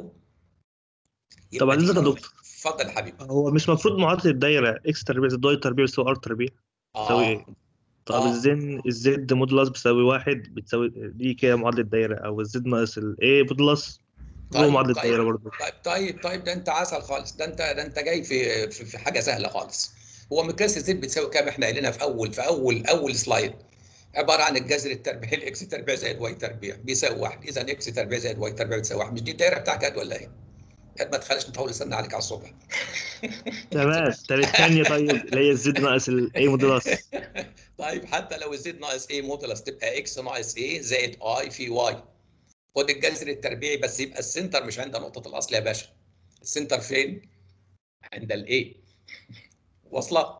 Speaker 3: طب
Speaker 1: يبقى
Speaker 3: عايز
Speaker 1: دي
Speaker 3: يا
Speaker 1: نقطة.
Speaker 3: دكتور
Speaker 1: اتفضل يا حبيبي
Speaker 3: هو مش المفروض معادله الدايره اكس تربيع زائد واي تربيع بتساوي ار تربيع بتساوي ايه؟ طب
Speaker 1: آه.
Speaker 3: الزن الزد مودولاس بتساوي واحد بتساوي دي كده معادله الدايره او الزد ناقص الاي مودولاس هو
Speaker 1: طيب،
Speaker 3: معادله
Speaker 1: طيب.
Speaker 3: الدايره برضه
Speaker 1: طيب طيب طيب ده انت عسل خالص ده انت ده انت جاي في في, في حاجه سهله خالص هو مقياس الزد بتساوي كام احنا قايلينها في اول في اول اول سلايد عباره عن الجذر التربيعي الاكس تربيع زائد واي تربيع بيساوي واحد اذا اكس تربيع زائد واي تربيع بتساوي واحد مش دي الدايره بتاعك ولا ايه؟ قد ما تخليش نطول استنى عليك على الصبح
Speaker 3: تمام طب الثانيه طيب اللي هي الزد ناقص الاي مودولاس
Speaker 1: طيب حتى لو الزد ناقص ايه مودولس تبقى اكس ناقص ايه زائد اي في واي خد الجذر التربيعي بس يبقى السنتر مش عند نقطه الاصل يا باشا السنتر فين؟ عند الايه واصله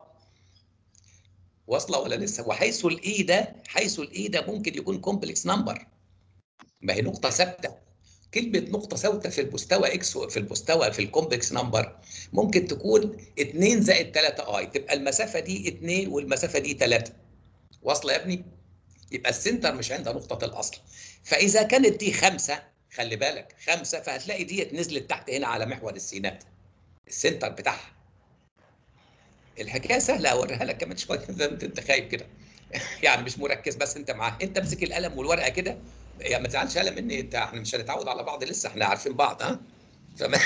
Speaker 1: واصله ولا لسه وحيث الاي ده حيث الاي ده ممكن يكون كومبلكس نمبر ما هي نقطه ثابته كلمه نقطه ثابته في المستوى اكس في المستوى في الكومبلكس نمبر ممكن تكون 2 زائد 3 اي تبقى المسافه دي 2 والمسافه دي 3 واصله يا ابني يبقى السنتر مش عند نقطه الاصل فاذا كانت دي خمسة خلي بالك خمسة فهتلاقي ديت نزلت تحت هنا على محور السينات السنتر بتاعها الحكايه سهله اوريها لك كمان شويه زي ما انت انت خايف كده يعني مش مركز بس انت معاه انت امسك القلم والورقه كده يعني ما تزعلش قلم مني انت احنا مش هنتعود على بعض لسه احنا عارفين بعض ها فما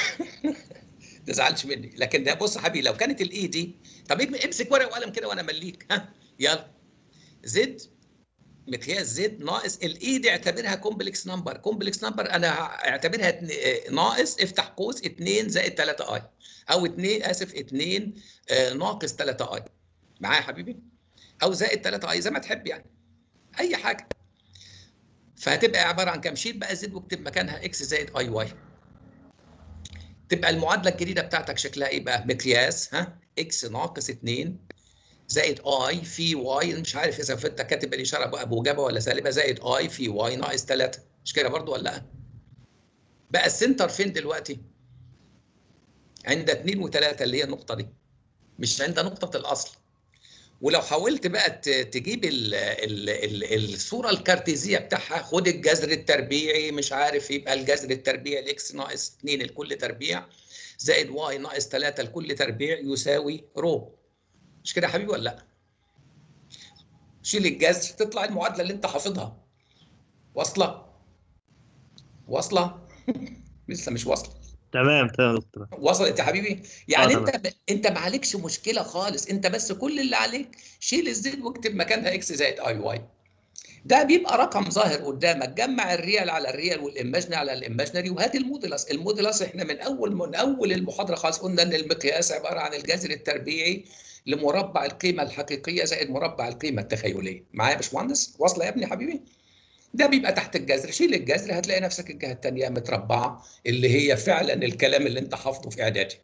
Speaker 1: تزعلش مني لكن ده بص يا حبيبي لو كانت الاي دي طب امسك ورقه وقلم كده وانا امليك ها يلا زد مقياس زد ناقص الاي دي اعتبرها كومبلكس نمبر كومبلكس نمبر انا اعتبرها اتن- ناقص افتح قوس 2 زائد 3 اي او 2 اسف 2 آه، ناقص 3 اي معايا يا حبيبي او زائد 3 اي زي ما تحب يعني اي حاجه فهتبقى عباره عن كام شيل بقى زد واكتب مكانها اكس زائد اي واي تبقى المعادله الجديده بتاعتك شكلها ايه بقى مقياس ها اكس ناقص 2 زائد اي في واي مش عارف اذا انت كاتب الاشاره بقى موجبه ولا سالبه زائد اي في واي ناقص 3 مش كده برضو ولا لا؟ بقى السنتر فين دلوقتي؟ عند 2 و3 اللي هي النقطه دي مش عند نقطه الاصل ولو حاولت بقى ت- تجيب ال ال ال الصوره الكارتيزيه بتاعها خد الجذر التربيعي مش عارف يبقى الجذر التربيعي الاكس ناقص 2 لكل تربيع زائد واي ناقص 3 لكل تربيع يساوي رو مش كده يا حبيبي ولا لا؟ شيل الجذر تطلع المعادله اللي انت حافظها واصله واصله لسه مش واصله
Speaker 3: تمام تمام يا دكتور
Speaker 1: وصلت يا حبيبي يعني
Speaker 3: آه،
Speaker 1: انت ب... انت ما عليكش مشكله خالص انت بس كل اللي عليك شيل الزد واكتب مكانها اكس زائد اي واي ده بيبقى رقم ظاهر قدامك جمع الريال على الريال والايماجنري على الايماجنري وهات الموديلس الموديلس احنا من اول من اول المحاضره خالص قلنا ان المقياس عباره عن الجذر التربيعي لمربع القيمه الحقيقيه زائد مربع القيمه التخيليه معايا يا باشمهندس واصله يا ابني حبيبي ده بيبقى تحت الجذر شيل الجذر هتلاقي نفسك الجهه الثانيه متربعه اللي هي فعلا الكلام اللي انت حافظه في اعدادي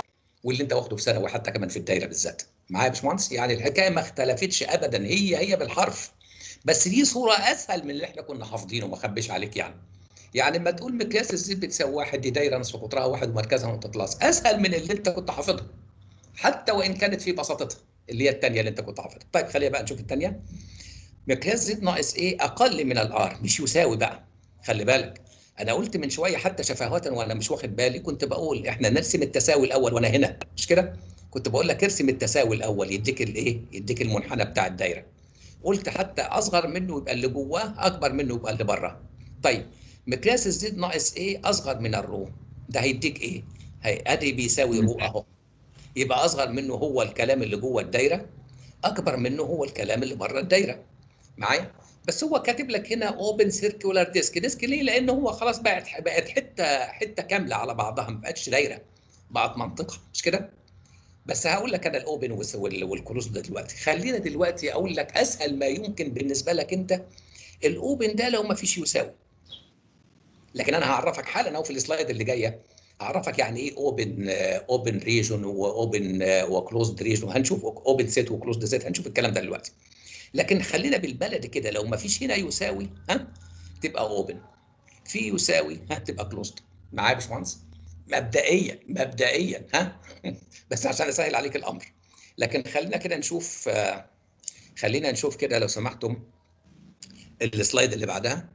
Speaker 1: واللي انت واخده في ثانوي حتى كمان في الدايره بالذات معايا يا باشمهندس يعني الحكايه ما اختلفتش ابدا هي هي بالحرف بس دي صوره اسهل من اللي احنا كنا حافظينه ما اخبيش عليك يعني يعني لما تقول مقياس الزيت بتساوي واحد دي دايره نصف قطرها واحد ومركزها نقطه لاص اسهل من اللي انت كنت حافظها حتى وان كانت في بساطتها اللي هي الثانيه اللي انت كنت حافظها طيب خلينا بقى نشوف الثانيه مقياس زد ناقص ايه اقل من الار مش يساوي بقى خلي بالك انا قلت من شويه حتى شفاهه وانا مش واخد بالي كنت بقول احنا نرسم التساوي الاول وانا هنا مش كده كنت بقول لك ارسم التساوي الاول يديك الايه يديك المنحنى بتاع الدايره قلت حتى اصغر منه يبقى اللي جواه اكبر منه يبقى اللي بره طيب مقياس الزد ناقص ايه اصغر من الرو ده هيديك ايه هي ادي بيساوي رو اهو يبقى اصغر منه هو الكلام اللي جوه الدايره اكبر منه هو الكلام اللي بره الدايره معايا بس هو كاتب لك هنا اوبن سيركولار ديسك ديسك ليه لان هو خلاص بقت بقت حته حته كامله على بعضها ما بقتش دايره بقت منطقه مش كده بس هقول لك انا الاوبن والكروس ده دلوقتي خلينا دلوقتي اقول لك اسهل ما يمكن بالنسبه لك انت الاوبن ده لو ما فيش يساوي لكن انا هعرفك حالا اهو في السلايد اللي جايه هعرفك يعني ايه اوبن اوبن ريجون واوبن وكلوزد ريجون هنشوف اوبن سيت وكلوزد سيت هنشوف الكلام ده دلوقتي لكن خلينا بالبلد كده لو ما فيش هنا يساوي ها تبقى اوبن في يساوي ها تبقى كلوزد معايا يا باشمهندس مبدئيا مبدئيا ها بس عشان اسهل عليك الامر لكن خلينا كده نشوف خلينا نشوف كده لو سمحتم السلايد اللي بعدها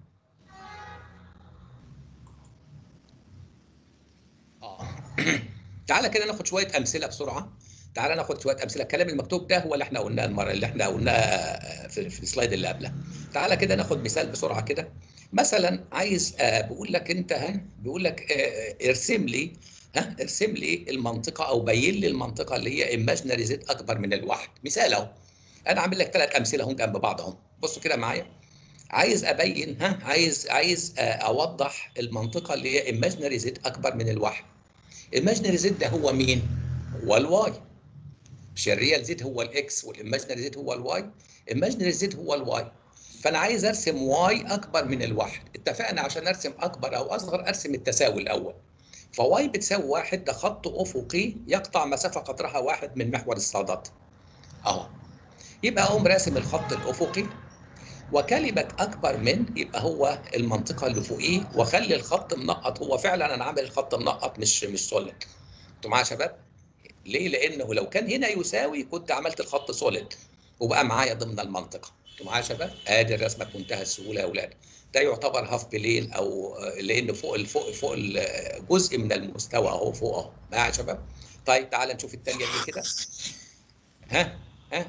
Speaker 1: اه تعالى كده ناخد شويه امثله بسرعه تعالى ناخد شويه امثله الكلام المكتوب ده هو اللي احنا قلناه المره اللي احنا قلناه في, في السلايد اللي قبلها تعالى كده ناخد مثال بسرعه كده مثلا عايز آه بيقول لك انت ها بيقول لك آه ارسم لي ها ارسم لي المنطقه او بين لي المنطقه اللي هي ايماجينري زد اكبر من الواحد مثال اهو انا عامل لك ثلاث امثله هم جنب بعض اهو بصوا كده معايا عايز ابين ها عايز عايز آه اوضح المنطقه اللي هي ايماجينري زد اكبر من الواحد ايماجينري زد ده هو مين هو الواي مش الريال زد هو الاكس والايماجينري زد هو الواي ايماجينري زد هو الواي فانا عايز ارسم واي اكبر من الواحد اتفقنا عشان ارسم اكبر او اصغر ارسم التساوي الاول فواي بتساوي واحد ده خط افقي يقطع مسافه قطرها واحد من محور الصادات اهو يبقى اقوم راسم الخط الافقي وكلمه اكبر من يبقى هو المنطقه اللي فوقيه واخلي الخط منقط هو فعلا انا عامل الخط منقط مش مش سوليد انتوا معايا يا شباب ليه لانه لو كان هنا يساوي كنت عملت الخط سوليد وبقى معايا ضمن المنطقه انتوا معايا يا شباب ادي الرسمه بمنتهى السهوله يا اولاد ده يعتبر هاف بلين او لان فوق الفوق فوق جزء من المستوى اهو فوق اهو معايا يا شباب طيب تعال نشوف الثانيه دي كده ها ها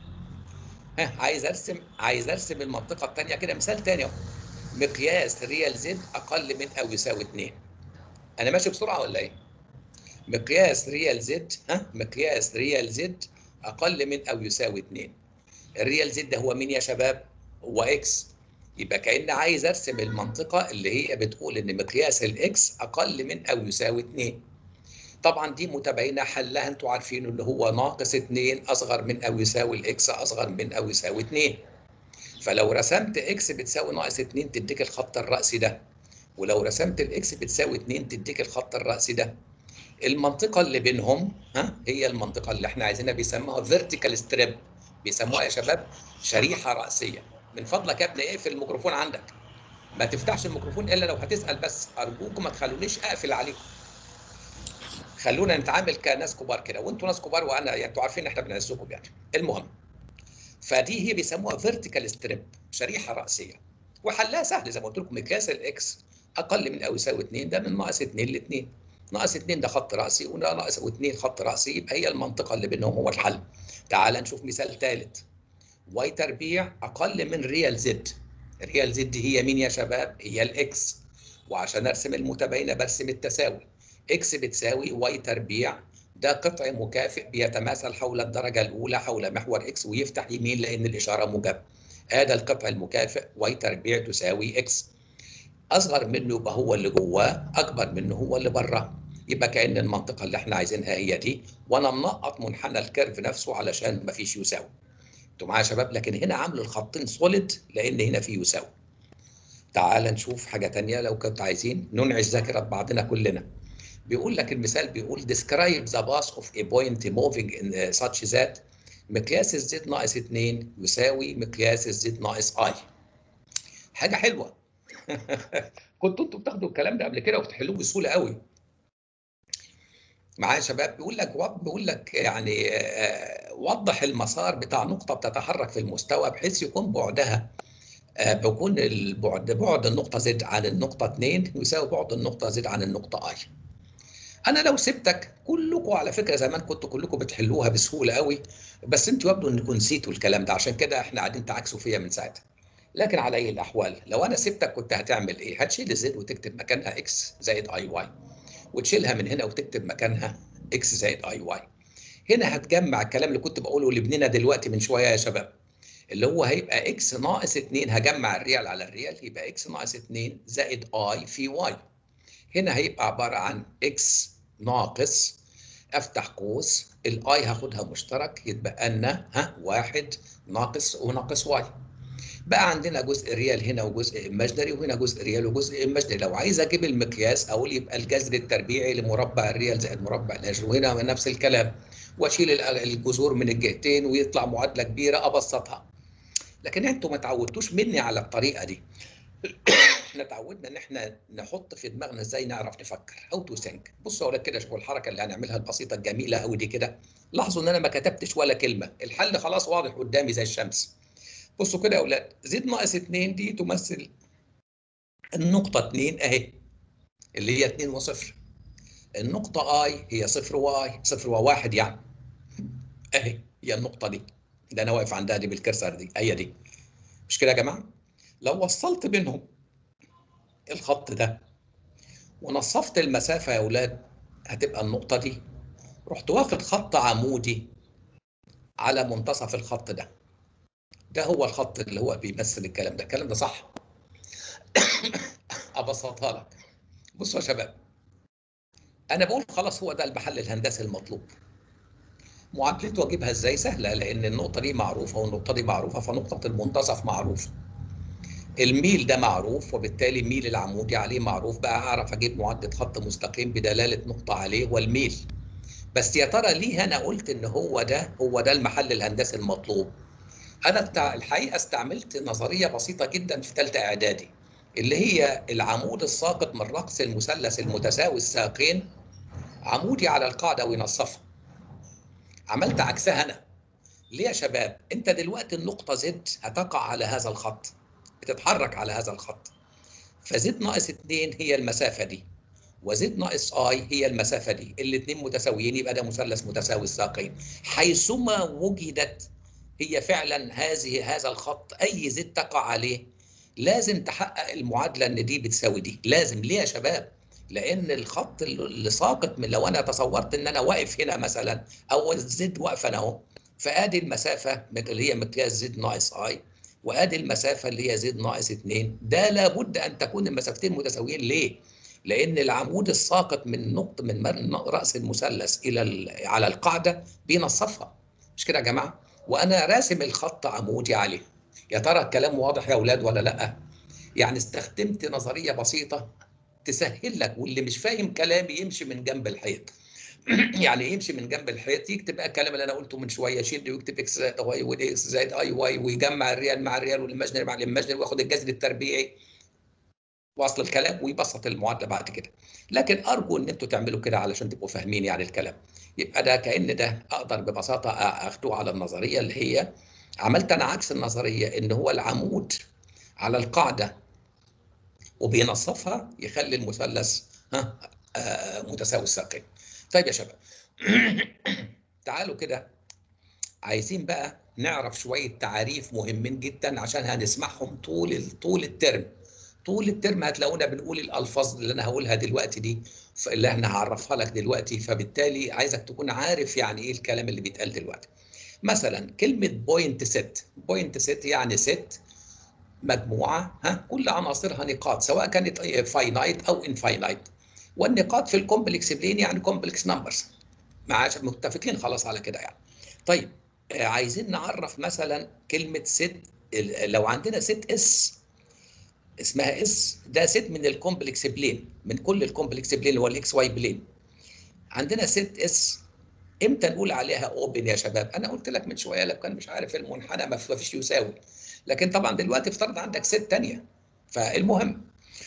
Speaker 1: ها عايز ارسم عايز ارسم المنطقه الثانيه كده مثال ثاني اهو مقياس ريال زد اقل من او يساوي 2 انا ماشي بسرعه ولا ايه مقياس ريال زد ها مقياس ريال زد اقل من او يساوي 2 الريال زد ده هو مين يا شباب هو اكس يبقى كأن عايز ارسم المنطقه اللي هي بتقول ان مقياس الاكس اقل من او يساوي 2 طبعا دي متباينه حلها انتوا عارفين اللي هو ناقص 2 اصغر من او يساوي الاكس اصغر من او يساوي 2 فلو رسمت اكس بتساوي ناقص 2 تديك الخط الرأسي ده ولو رسمت الاكس بتساوي 2 تديك الخط الرأسي ده المنطقه اللي بينهم ها هي المنطقه اللي احنا عايزينها بيسموها فيرتيكال ستريب بيسموها يا شباب شريحه راسيه من فضلك يا ابني اقفل الميكروفون عندك ما تفتحش الميكروفون الا لو هتسال بس ارجوكم ما تخلونيش اقفل عليكم خلونا نتعامل كناس كبار كده وانتوا ناس كبار وانا يعني انتوا عارفين احنا بنعزكم يعني المهم فدي هي بيسموها فيرتيكال ستريب شريحه راسيه وحلها سهل زي ما قلت لكم مقياس الاكس اقل من او يساوي 2 ده من ناقص 2 ل 2 ناقص 2 ده خط راسي وناقص 2 خط راسي يبقى هي المنطقه اللي بينهم هو الحل تعال نشوف مثال ثالث واي تربيع اقل من ريال زد ريال زد هي مين يا شباب هي الاكس وعشان ارسم المتباينه برسم التساوي اكس بتساوي واي تربيع ده قطع مكافئ بيتماثل حول الدرجه الاولى حول محور اكس ويفتح يمين لان الاشاره موجبه هذا القطع المكافئ واي تربيع تساوي اكس اصغر منه يبقى هو اللي جواه اكبر منه هو اللي بره يبقى كان المنطقه اللي احنا عايزينها هي دي وانا منقط منحنى الكيرف نفسه علشان ما فيش يساوي انتوا معايا يا شباب لكن هنا عامل الخطين سوليد لان هنا في يساوي تعال نشوف حاجه ثانيه لو كنت عايزين ننعش ذاكره بعضنا كلنا بيقول لك المثال بيقول describe the path of a point moving in such that مقياس الزد ناقص 2 يساوي مقياس الزد ناقص اي حاجه حلوه كنتوا انتوا بتاخدوا الكلام ده قبل كده وبتحلوه بسهوله قوي معايا يا شباب بيقول لك بيقول لك يعني وضح المسار بتاع نقطه بتتحرك في المستوى بحيث يكون بعدها بيكون البعد بعد النقطه زد عن النقطه 2 يساوي بعد النقطه زد عن النقطه اي انا لو سبتك كلكم على فكره زمان كنتوا كلكم بتحلوها بسهوله قوي بس انتوا يبدو انكم نسيتوا الكلام ده عشان كده احنا قاعدين تعاكسوا فيا من ساعتها لكن على اي الاحوال لو انا سبتك كنت هتعمل ايه هتشيل الزد وتكتب مكانها اكس زائد اي واي وتشيلها من هنا وتكتب مكانها اكس زائد اي واي هنا هتجمع الكلام اللي كنت بقوله لابننا دلوقتي من شويه يا شباب اللي هو هيبقى اكس ناقص 2 هجمع الريال على الريال يبقى اكس ناقص 2 زائد اي في واي هنا هيبقى عباره عن اكس ناقص افتح قوس الاي هاخدها مشترك يتبقى لنا ها واحد ناقص وناقص واي بقى عندنا جزء ريال هنا وجزء ايماجنري وهنا جزء ريال وجزء ايماجنري لو عايز اجيب المقياس اقول يبقى الجذر التربيعي لمربع الريال زائد مربع الاجر وهنا نفس الكلام واشيل الجذور من الجهتين ويطلع معادله كبيره ابسطها لكن انتوا ما تعودتوش مني على الطريقه دي احنا اتعودنا ان احنا نحط في دماغنا ازاي نعرف نفكر او تو ثينك بصوا يا اولاد كده شوفوا الحركه اللي هنعملها البسيطه الجميله قوي دي كده لاحظوا ان انا ما كتبتش ولا كلمه الحل خلاص واضح قدامي زي الشمس بصوا كده يا اولاد زد ناقص 2 دي تمثل النقطه 2 اهي اللي هي 2 وصفر النقطه اي هي صفر واي صفر وواحد يعني اهي هي النقطه دي اللي انا واقف عندها دي بالكرسر دي هي دي مش كده يا جماعه لو وصلت بينهم الخط ده ونصفت المسافة يا أولاد هتبقى النقطة دي رحت واخد خط عمودي على منتصف الخط ده ده هو الخط اللي هو بيمثل الكلام ده الكلام ده صح أبسطها لك بصوا يا شباب أنا بقول خلاص هو ده المحل الهندسي المطلوب معادلته أجيبها إزاي سهلة لأن النقطة دي معروفة والنقطة دي معروفة فنقطة المنتصف معروفة الميل ده معروف وبالتالي ميل العمودي عليه معروف بقى اعرف اجيب معدل خط مستقيم بدلاله نقطه عليه والميل بس يا ترى ليه انا قلت ان هو ده هو ده المحل الهندسي المطلوب انا الحقيقه استعملت نظريه بسيطه جدا في ثالثه اعدادي اللي هي العمود الساقط من رأس المثلث المتساوي الساقين عمودي على القاعده وينصفها عملت عكسها انا ليه يا شباب انت دلوقتي النقطه زد هتقع على هذا الخط بتتحرك على هذا الخط فزد ناقص 2 هي المسافة دي وزد ناقص اي هي المسافة دي الاثنين متساويين يبقى ده مثلث متساوي الساقين حيثما وجدت هي فعلا هذه هذا الخط اي زد تقع عليه لازم تحقق المعادلة ان دي بتساوي دي لازم ليه يا شباب لان الخط اللي ساقط من لو انا تصورت ان انا واقف هنا مثلا او الزد واقفه انا اهو فادي المسافه اللي هي مقياس زد ناقص اي وادي المسافه اللي هي زد ناقص 2 ده لابد ان تكون المسافتين متساويين ليه؟ لان العمود الساقط من نقطه من راس المثلث الى على القاعده بينصفها مش كده يا جماعه؟ وانا راسم الخط عمودي عليه يا ترى الكلام واضح يا اولاد ولا لا؟ يعني استخدمت نظريه بسيطه تسهل لك واللي مش فاهم كلامي يمشي من جنب الحيط يعني يمشي من جنب الحيط يكتب الكلام اللي انا قلته من شويه شيل ويكتب اكس زائد واي واكس زائد اي واي ويجمع الريال مع الريال والايماجنري مع الايماجنري وياخد الجذر التربيعي واصل الكلام ويبسط المعادله بعد كده لكن ارجو ان انتوا تعملوا كده علشان تبقوا فاهمين يعني الكلام يبقى ده كان ده اقدر ببساطه اخده على النظريه اللي هي عملت انا عكس النظريه ان هو العمود على القاعده وبينصفها يخلي المثلث ها آه متساوي الساقين طيب يا شباب تعالوا كده عايزين بقى نعرف شويه تعاريف مهمين جدا عشان هنسمعهم طول طول الترم طول الترم هتلاقونا بنقول الالفاظ اللي انا هقولها دلوقتي دي اللي انا هعرفها لك دلوقتي فبالتالي عايزك تكون عارف يعني ايه الكلام اللي بيتقال دلوقتي مثلا كلمه بوينت ست بوينت ست يعني ست مجموعه ها كل عناصرها نقاط سواء كانت فاينايت او انفاينايت والنقاط في الكومبلكس بلين يعني كومبلكس نمبرز مع متفقين خلاص على كده يعني طيب عايزين نعرف مثلا كلمه ست لو عندنا ست اس اسمها اس ده ست من الكومبلكس بلين من كل الكومبلكس بلين اللي هو الاكس واي بلين عندنا ست اس امتى نقول عليها اوبن يا شباب انا قلت لك من شويه لو كان مش عارف المنحنى ما فيش يساوي لكن طبعا دلوقتي افترض عندك ست تانية فالمهم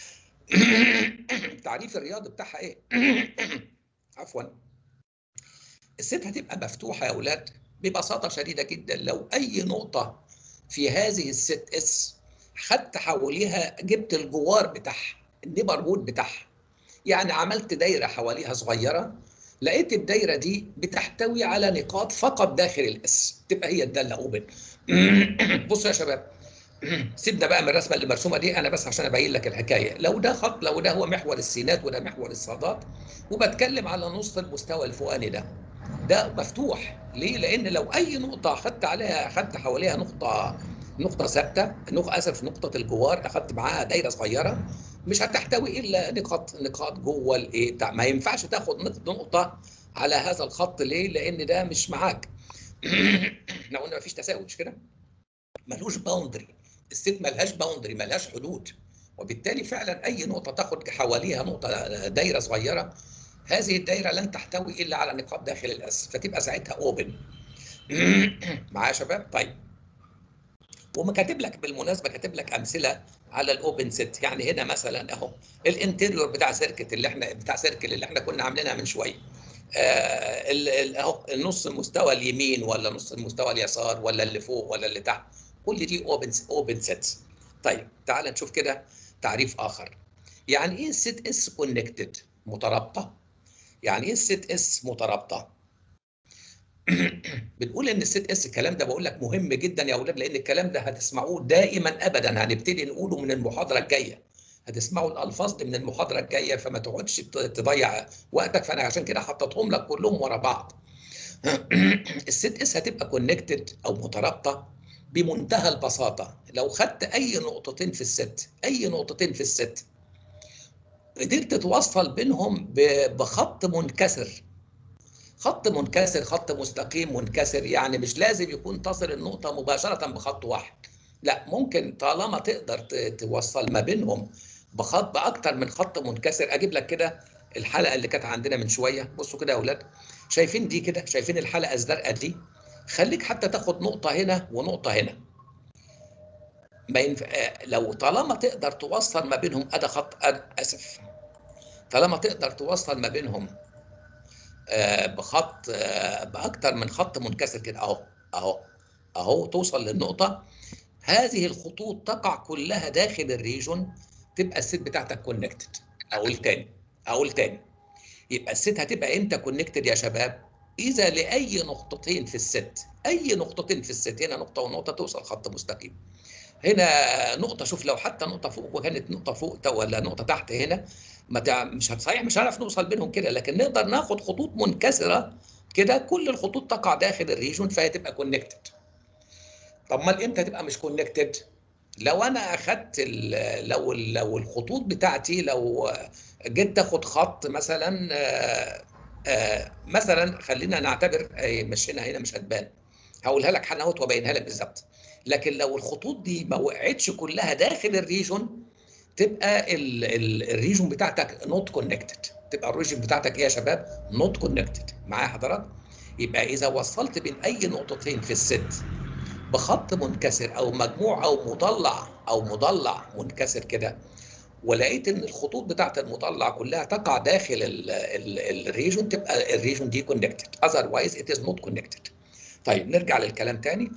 Speaker 1: التعريف الرياضي بتاعها ايه عفوا الست هتبقى مفتوحه يا اولاد ببساطه شديده جدا لو اي نقطه في هذه الست اس خدت حواليها جبت الجوار بتاعها النيبرهود بتاعها يعني عملت دايره حواليها صغيره لقيت الدايره دي بتحتوي على نقاط فقط داخل الاس تبقى هي الداله اوبن بصوا يا شباب سيبنا بقى من الرسمه اللي مرسومه دي انا بس عشان ابين لك الحكايه لو ده خط لو ده هو محور السينات وده محور الصادات وبتكلم على نص المستوى الفوقاني ده ده مفتوح ليه لان لو اي نقطه اخذت عليها اخذت حواليها نقطه نقطه ثابته نقطه اسف نقطه الجوار اخذت معاها دايره صغيره مش هتحتوي الا نقاط نقاط جوه الايه بتاع ما ينفعش تاخد نقطه على هذا الخط ليه لان ده مش معاك احنا قلنا مفيش تساوي مش كده ملوش باوندري الست ملهاش باوندري ملهاش حدود وبالتالي فعلا اي نقطه تاخد حواليها نقطه دايره صغيره هذه الدايره لن تحتوي الا على نقاط داخل الاس فتبقى ساعتها اوبن معايا يا شباب طيب ومكاتب لك بالمناسبه كاتب لك امثله على الاوبن سيت يعني هنا مثلا اهو الانتريور بتاع سيركت اللي احنا بتاع سيركل اللي احنا كنا عاملينها من شويه آه اهو النص المستوى اليمين ولا نص المستوى اليسار ولا اللي فوق ولا اللي تحت كل دي اوبن اوبن سيتس طيب تعال نشوف كده تعريف اخر يعني ايه السيت اس كونكتد مترابطه يعني ايه السيت اس مترابطه بنقول ان السيت اس الكلام ده بقول لك مهم جدا يا اولاد لان الكلام ده هتسمعوه دائما ابدا هنبتدي نقوله من المحاضره الجايه هتسمعوا الالفاظ دي من المحاضره الجايه فما تقعدش تضيع وقتك فانا عشان كده حطيتهم لك كلهم ورا بعض السيت اس هتبقى كونكتد او مترابطه بمنتهى البساطه لو خدت اي نقطتين في الست اي نقطتين في الست قدرت توصل بينهم بخط منكسر خط منكسر خط مستقيم منكسر يعني مش لازم يكون تصل النقطة مباشرة بخط واحد لا ممكن طالما تقدر توصل ما بينهم بخط بأكتر من خط منكسر أجيب لك كده الحلقة اللي كانت عندنا من شوية بصوا كده يا أولاد شايفين دي كده شايفين الحلقة الزرقاء دي خليك حتى تاخد نقطة هنا ونقطة هنا ما ينف... لو طالما تقدر توصل ما بينهم أدا خط أد... أسف طالما تقدر توصل ما بينهم بخط باكتر من خط منكسر كده اهو اهو اهو توصل للنقطه هذه الخطوط تقع كلها داخل الريجون تبقى الست بتاعتك كونكتد اقول تاني اقول تاني يبقى الست هتبقى امتى كونكتد يا شباب اذا لاي نقطتين في الست اي نقطتين في الست هنا نقطه ونقطه توصل خط مستقيم هنا نقطه شوف لو حتى نقطه فوق وكانت نقطه فوق ولا نقطه تحت هنا ما تع... مش صحيح مش هنعرف نوصل بينهم كده لكن نقدر ناخد خطوط منكسره كده كل الخطوط تقع داخل الريجون فهي تبقى كونكتد طب ما امتى تبقى مش كونكتد لو انا اخدت ال... لو ال... لو الخطوط بتاعتي لو جيت تاخد خط مثلا آآ آآ مثلا خلينا نعتبر مشينا هنا مش هتبان هقولها لك حنوت وابينها لك بالظبط لكن لو الخطوط دي ما وقعتش كلها داخل الريجون تبقى ال ال الريجون بتاعتك نوت كونكتد تبقى الريجون بتاعتك ايه يا شباب نوت كونكتد معايا حضرتك يبقى اذا وصلت بين اي نقطتين في الست بخط منكسر او مجموع او مضلع او مضلع منكسر كده ولقيت ان الخطوط بتاعت المضلع كلها تقع داخل ال ال الريجون تبقى الريجون دي كونكتد otherwise it is not connected طيب نرجع للكلام تاني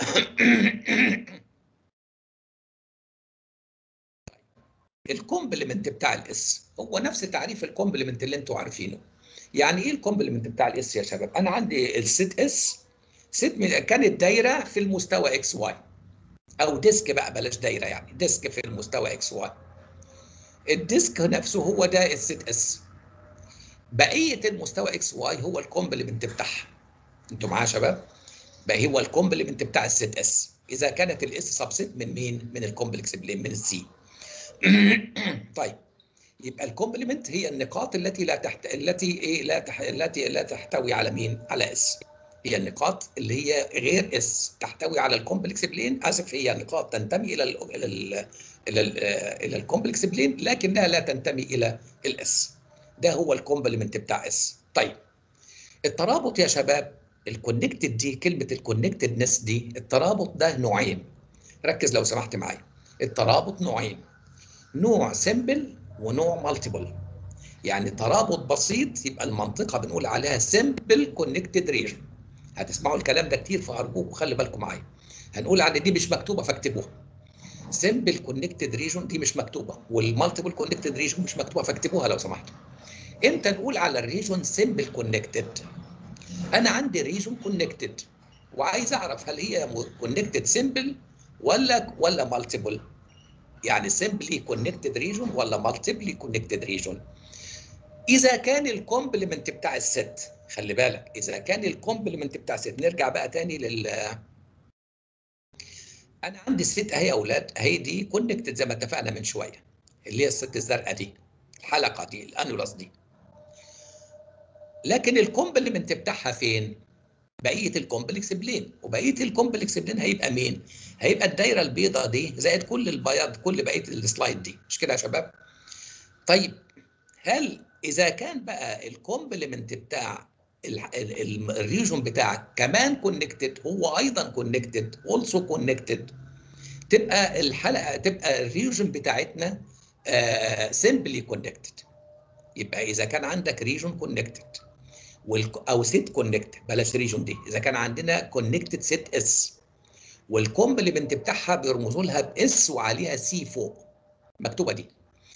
Speaker 1: الكومبلمنت بتاع الاس هو نفس تعريف الكومبلمنت اللي انتوا عارفينه يعني ايه الكومبلمنت بتاع الاس يا شباب انا عندي الست اس ست كانت دايره في المستوى اكس واي او ديسك بقى بلاش دايره يعني ديسك في المستوى اكس واي الديسك نفسه هو ده الست اس بقيه المستوى اكس واي هو الكومبلمنت بتاعها انتوا معايا يا شباب بقى هو الكومبلمنت بتاع الست اس اذا كانت الاس سبسيت من مين من الكومبلكس بلين من السي طيب يبقى الكومبلمنت هي النقاط التي لا تحت التي ايه لا تح... التي لا تحتوي على مين على اس هي النقاط اللي هي غير اس تحتوي على الكومبلكس بلين اسف هي نقاط تنتمي الى ال الى ال الى ال الى الكومبلكس بلين لكنها لا تنتمي الى الاس ده هو الكومبلمنت بتاع اس طيب الترابط يا شباب الكونكتد دي كلمه الكونكتدنس دي الترابط ده نوعين ركز لو سمحت معايا الترابط نوعين نوع سيمبل ونوع مالتيبل يعني ترابط بسيط يبقى المنطقه بنقول عليها سيمبل كونكتد ريجن هتسمعوا الكلام ده كتير فارجوكم خلي بالكم معايا هنقول على دي مش مكتوبه فاكتبوها سيمبل كونكتد ريجون دي مش مكتوبه والمالتيبل كونكتد ريجون مش مكتوبه فاكتبوها لو سمحتوا امتى نقول على الريجون سيمبل كونكتد انا عندي ريجون كونكتد وعايز اعرف هل هي كونكتد سيمبل ولا ولا مالتيبل يعني سيمبلي كونكتد ريجون ولا مالتيبلي كونكتد ريجون اذا كان الكومبلمنت بتاع الست خلي بالك اذا كان الكومبلمنت بتاع الست نرجع بقى تاني لل انا عندي الست اهي يا اولاد اهي دي كونكتد زي ما اتفقنا من شويه اللي هي الست الزرقاء دي الحلقه دي الانولس دي لكن الكومبلمنت بتاعها فين بقيه الكومبلكس بلين وبقيه الكومبلكس بلين هيبقى مين هيبقى الدايره البيضاء دي زائد كل البياض كل بقيه السلايد دي مش كده يا شباب طيب هل اذا كان بقى الكومبلمنت بتاع الريجون بتاعك كمان كونكتد هو ايضا كونكتد اولسو كونكتد تبقى الحلقه تبقى الريجون بتاعتنا سيمبلي كونكتد يبقى اذا كان عندك ريجون كونكتد او سيت كونكتد بلاش ريجون دي اذا كان عندنا كونكتد سيت اس والكومبلمنت بتاعها بيرمزوا لها باس وعليها سي فوق مكتوبه دي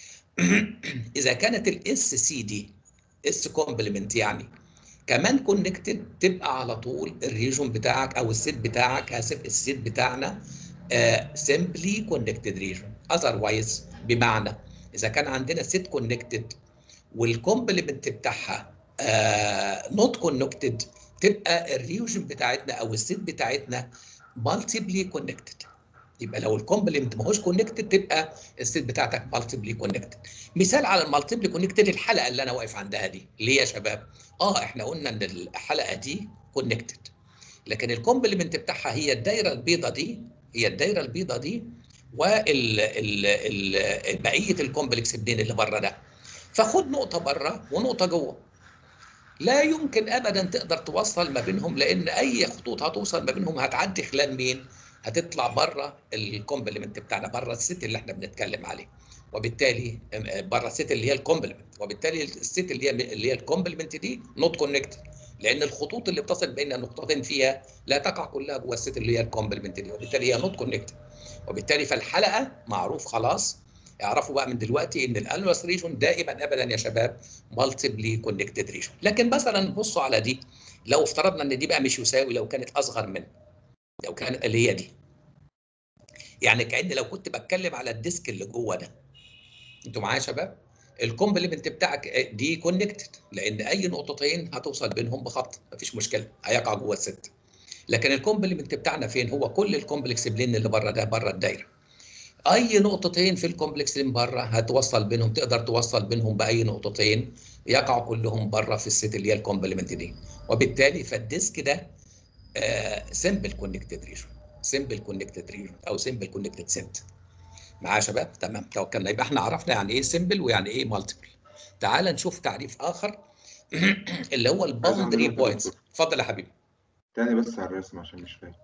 Speaker 1: اذا كانت الاس سي دي اس كومبلمنت يعني كمان كونكتد تبقى على طول الريجون بتاعك او السيت بتاعك هسيب السيت بتاعنا سيمبلي كونكتد ريجون اذروايز بمعنى اذا كان عندنا سيت كونكتد والكومبلمنت بتاعها نوت كونكتد تبقى الريجون بتاعتنا او السيت بتاعتنا مالتيبلي كونكتد يبقى لو الكومبلمنت ما هوش كونكتد تبقى السيت بتاعتك مالتيبلي كونكتد مثال على المالتيبلي كونكتد الحلقه اللي انا واقف عندها دي ليه يا شباب اه احنا قلنا ان الحلقه دي كونكتد لكن الكومبلمنت بتاعها هي الدايره البيضاء دي هي الدايره البيضاء دي وال ال ال بقيه الكومبلكس بدين اللي بره ده فخد نقطه بره ونقطه جوه لا يمكن ابدا تقدر توصل ما بينهم لان اي خطوط هتوصل ما بينهم هتعدي خلال مين هتطلع بره الكومبلمنت بتاعنا بره الست اللي احنا بنتكلم عليه وبالتالي بره الست اللي هي الكومبلمنت وبالتالي الست اللي هي اللي هي الكومبلمنت دي نوت كونكتد لان الخطوط اللي بتصل بين نقطتين فيها لا تقع كلها جوه الست اللي هي الكومبلمنت دي وبالتالي هي نوت كونكتد وبالتالي فالحلقه معروف خلاص اعرفوا بقى من دلوقتي ان الانولس ريجون دائما ابدا يا شباب مالتيبلي كونكتد ريجون لكن مثلا بصوا على دي لو افترضنا ان دي بقى مش يساوي لو كانت اصغر من لو كان اللي هي دي يعني كأن لو كنت بتكلم على الديسك اللي جوه ده انتوا معايا يا شباب الكومبلمنت بتاعك دي كونكتد لان اي نقطتين هتوصل بينهم بخط مفيش مشكله هيقع جوه الست لكن الكومبلمنت بتاعنا فين هو كل الكومبلكس بلين اللي بره ده بره الدايره اي نقطتين في الكومبلكس اللي بره هتوصل بينهم تقدر توصل بينهم باي نقطتين يقعوا كلهم بره في الست اللي هي الكومبلمنت دي وبالتالي فالديسك ده سمبل كونكتد ريجون سمبل كونكتد ريجون او سمبل كونكتد سيت معايا يا شباب تمام توكلنا يبقى احنا عرفنا يعني ايه سمبل ويعني ايه مالتيبل تعال نشوف تعريف اخر اللي هو الباوندري بوينتس اتفضل يا حبيبي
Speaker 4: تاني بس على الرسم عشان مش فاهم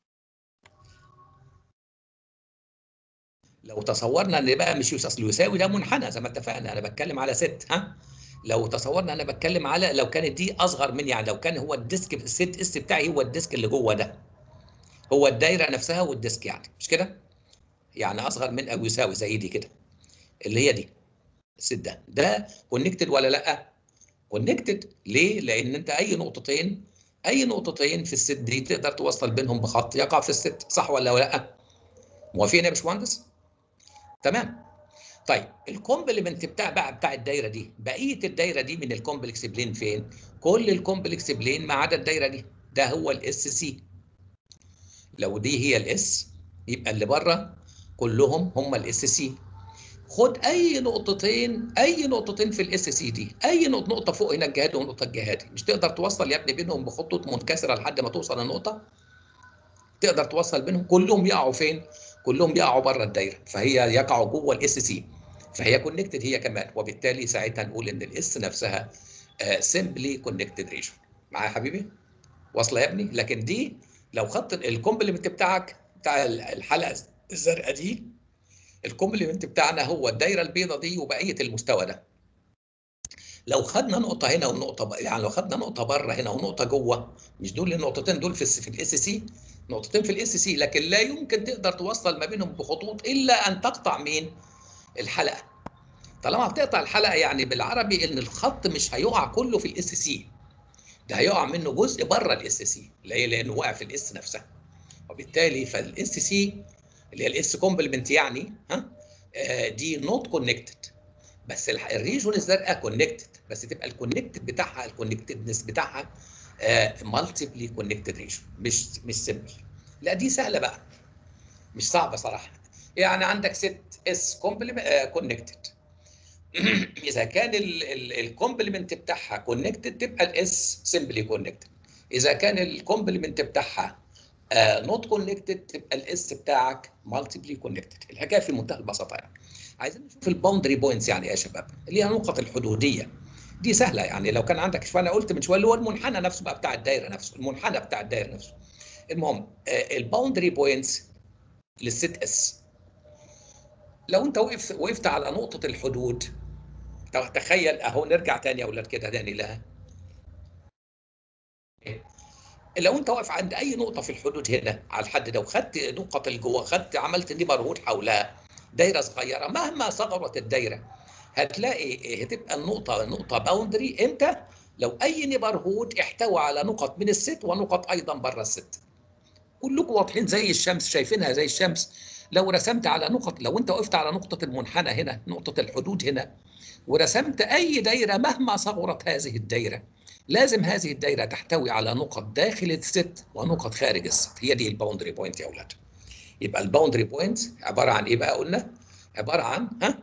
Speaker 1: لو تصورنا ان بقى مش اصل يساوي ده منحنى زي ما اتفقنا انا بتكلم على ست ها لو تصورنا انا بتكلم على لو كانت دي اصغر من يعني لو كان هو الديسك الست اس بتاعي هو الديسك اللي جوه ده هو الدايره نفسها والديسك يعني مش كده يعني اصغر من او يساوي زي دي كده اللي هي دي الست ده ده كونكتد ولا لا كونكتد ليه لان انت اي نقطتين اي نقطتين في الست دي تقدر توصل بينهم بخط يقع في الست صح ولا لا موافقين يا باشمهندس تمام طيب الكومبلمنت بتاع بقى بتاع الدايره دي بقيه الدايره دي من الكومبلكس بلين فين كل الكومبلكس بلين ما عدا الدايره دي ده هو الاس سي لو دي هي الاس يبقى اللي بره كلهم هم الاس سي خد اي نقطتين اي نقطتين في الاس سي دي اي نقطه فوق هنا الجهادي ونقطه الجهادي مش تقدر توصل يا ابني بينهم بخطوط منكسره لحد ما توصل النقطه تقدر توصل بينهم كلهم يقعوا فين كلهم يقعوا بره الدايره فهي يقعوا جوه الاس سي فهي كونكتد هي كمان وبالتالي ساعتها نقول ان الاس نفسها سمبلي كونكتد ريجون معايا يا حبيبي واصله يا ابني لكن دي لو خدت الكومبلمنت بتاعك بتاع الحلقه الزرقاء دي الكومبلمنت بتاعنا هو الدايره البيضاء دي وبقيه المستوى ده لو خدنا نقطه هنا ونقطه ب... يعني لو خدنا نقطه بره هنا ونقطه جوه مش دول النقطتين دول في في الاس سي نقطتين في الاس سي لكن لا يمكن تقدر توصل ما بينهم بخطوط الا ان تقطع مين الحلقه طالما بتقطع الحلقه يعني بالعربي ان الخط مش هيقع كله في الاس سي ده هيقع منه جزء بره الاس سي ليه لانه واقع في الاس نفسها وبالتالي فالاس سي اللي هي الاس كومبلمنت يعني ها آه دي نوت كونكتد بس الريجون الزرقاء كونكتد بس تبقى الكونكتد بتاعها الكونكتدنس بتاعها مالتيبلي كونكتد ريجون مش مش سمبل لا دي سهله بقى مش صعبه صراحه يعني عندك ست اس كونكتد اذا كان الكومبلمنت بتاعها كونكتد تبقى الاس سمبلي كونكتد اذا كان الكومبلمنت بتاعها نوت كونكتد تبقى الاس بتاعك مالتيبلي كونكتد الحكايه في منتهى البساطه يعني عايزين نشوف الباوندري بوينتس يعني ايه يا شباب اللي هي النقط الحدوديه دي سهله يعني لو كان عندك شويه انا قلت من شويه اللي هو المنحنى نفسه بقى بتاع الدايره نفسه المنحنى بتاع الدايره نفسه المهم الباوندري بوينتس للست اس لو انت وقفت وقفت على نقطه الحدود تخيل اهو نرجع تاني يا اولاد كده تاني لها لو انت واقف عند اي نقطه في الحدود هنا على الحد ده وخدت نقط الجوه خدت عملت نيبرهود حولها دايره صغيره مهما صغرت الدايره هتلاقي هتبقى النقطه نقطه باوندري امتى؟ لو اي نيبرهود احتوى على نقط من الست ونقط ايضا بره الست. كلكم واضحين زي الشمس شايفينها زي الشمس لو رسمت على نقط لو انت وقفت على نقطه المنحنى هنا نقطه الحدود هنا ورسمت اي دايره مهما صغرت هذه الدايره لازم هذه الدايره تحتوي على نقط داخل الست ونقط خارج الست هي دي الباوندري بوينت يا اولاد يبقى الباوندري بوينت عباره عن ايه بقى قلنا عباره عن ها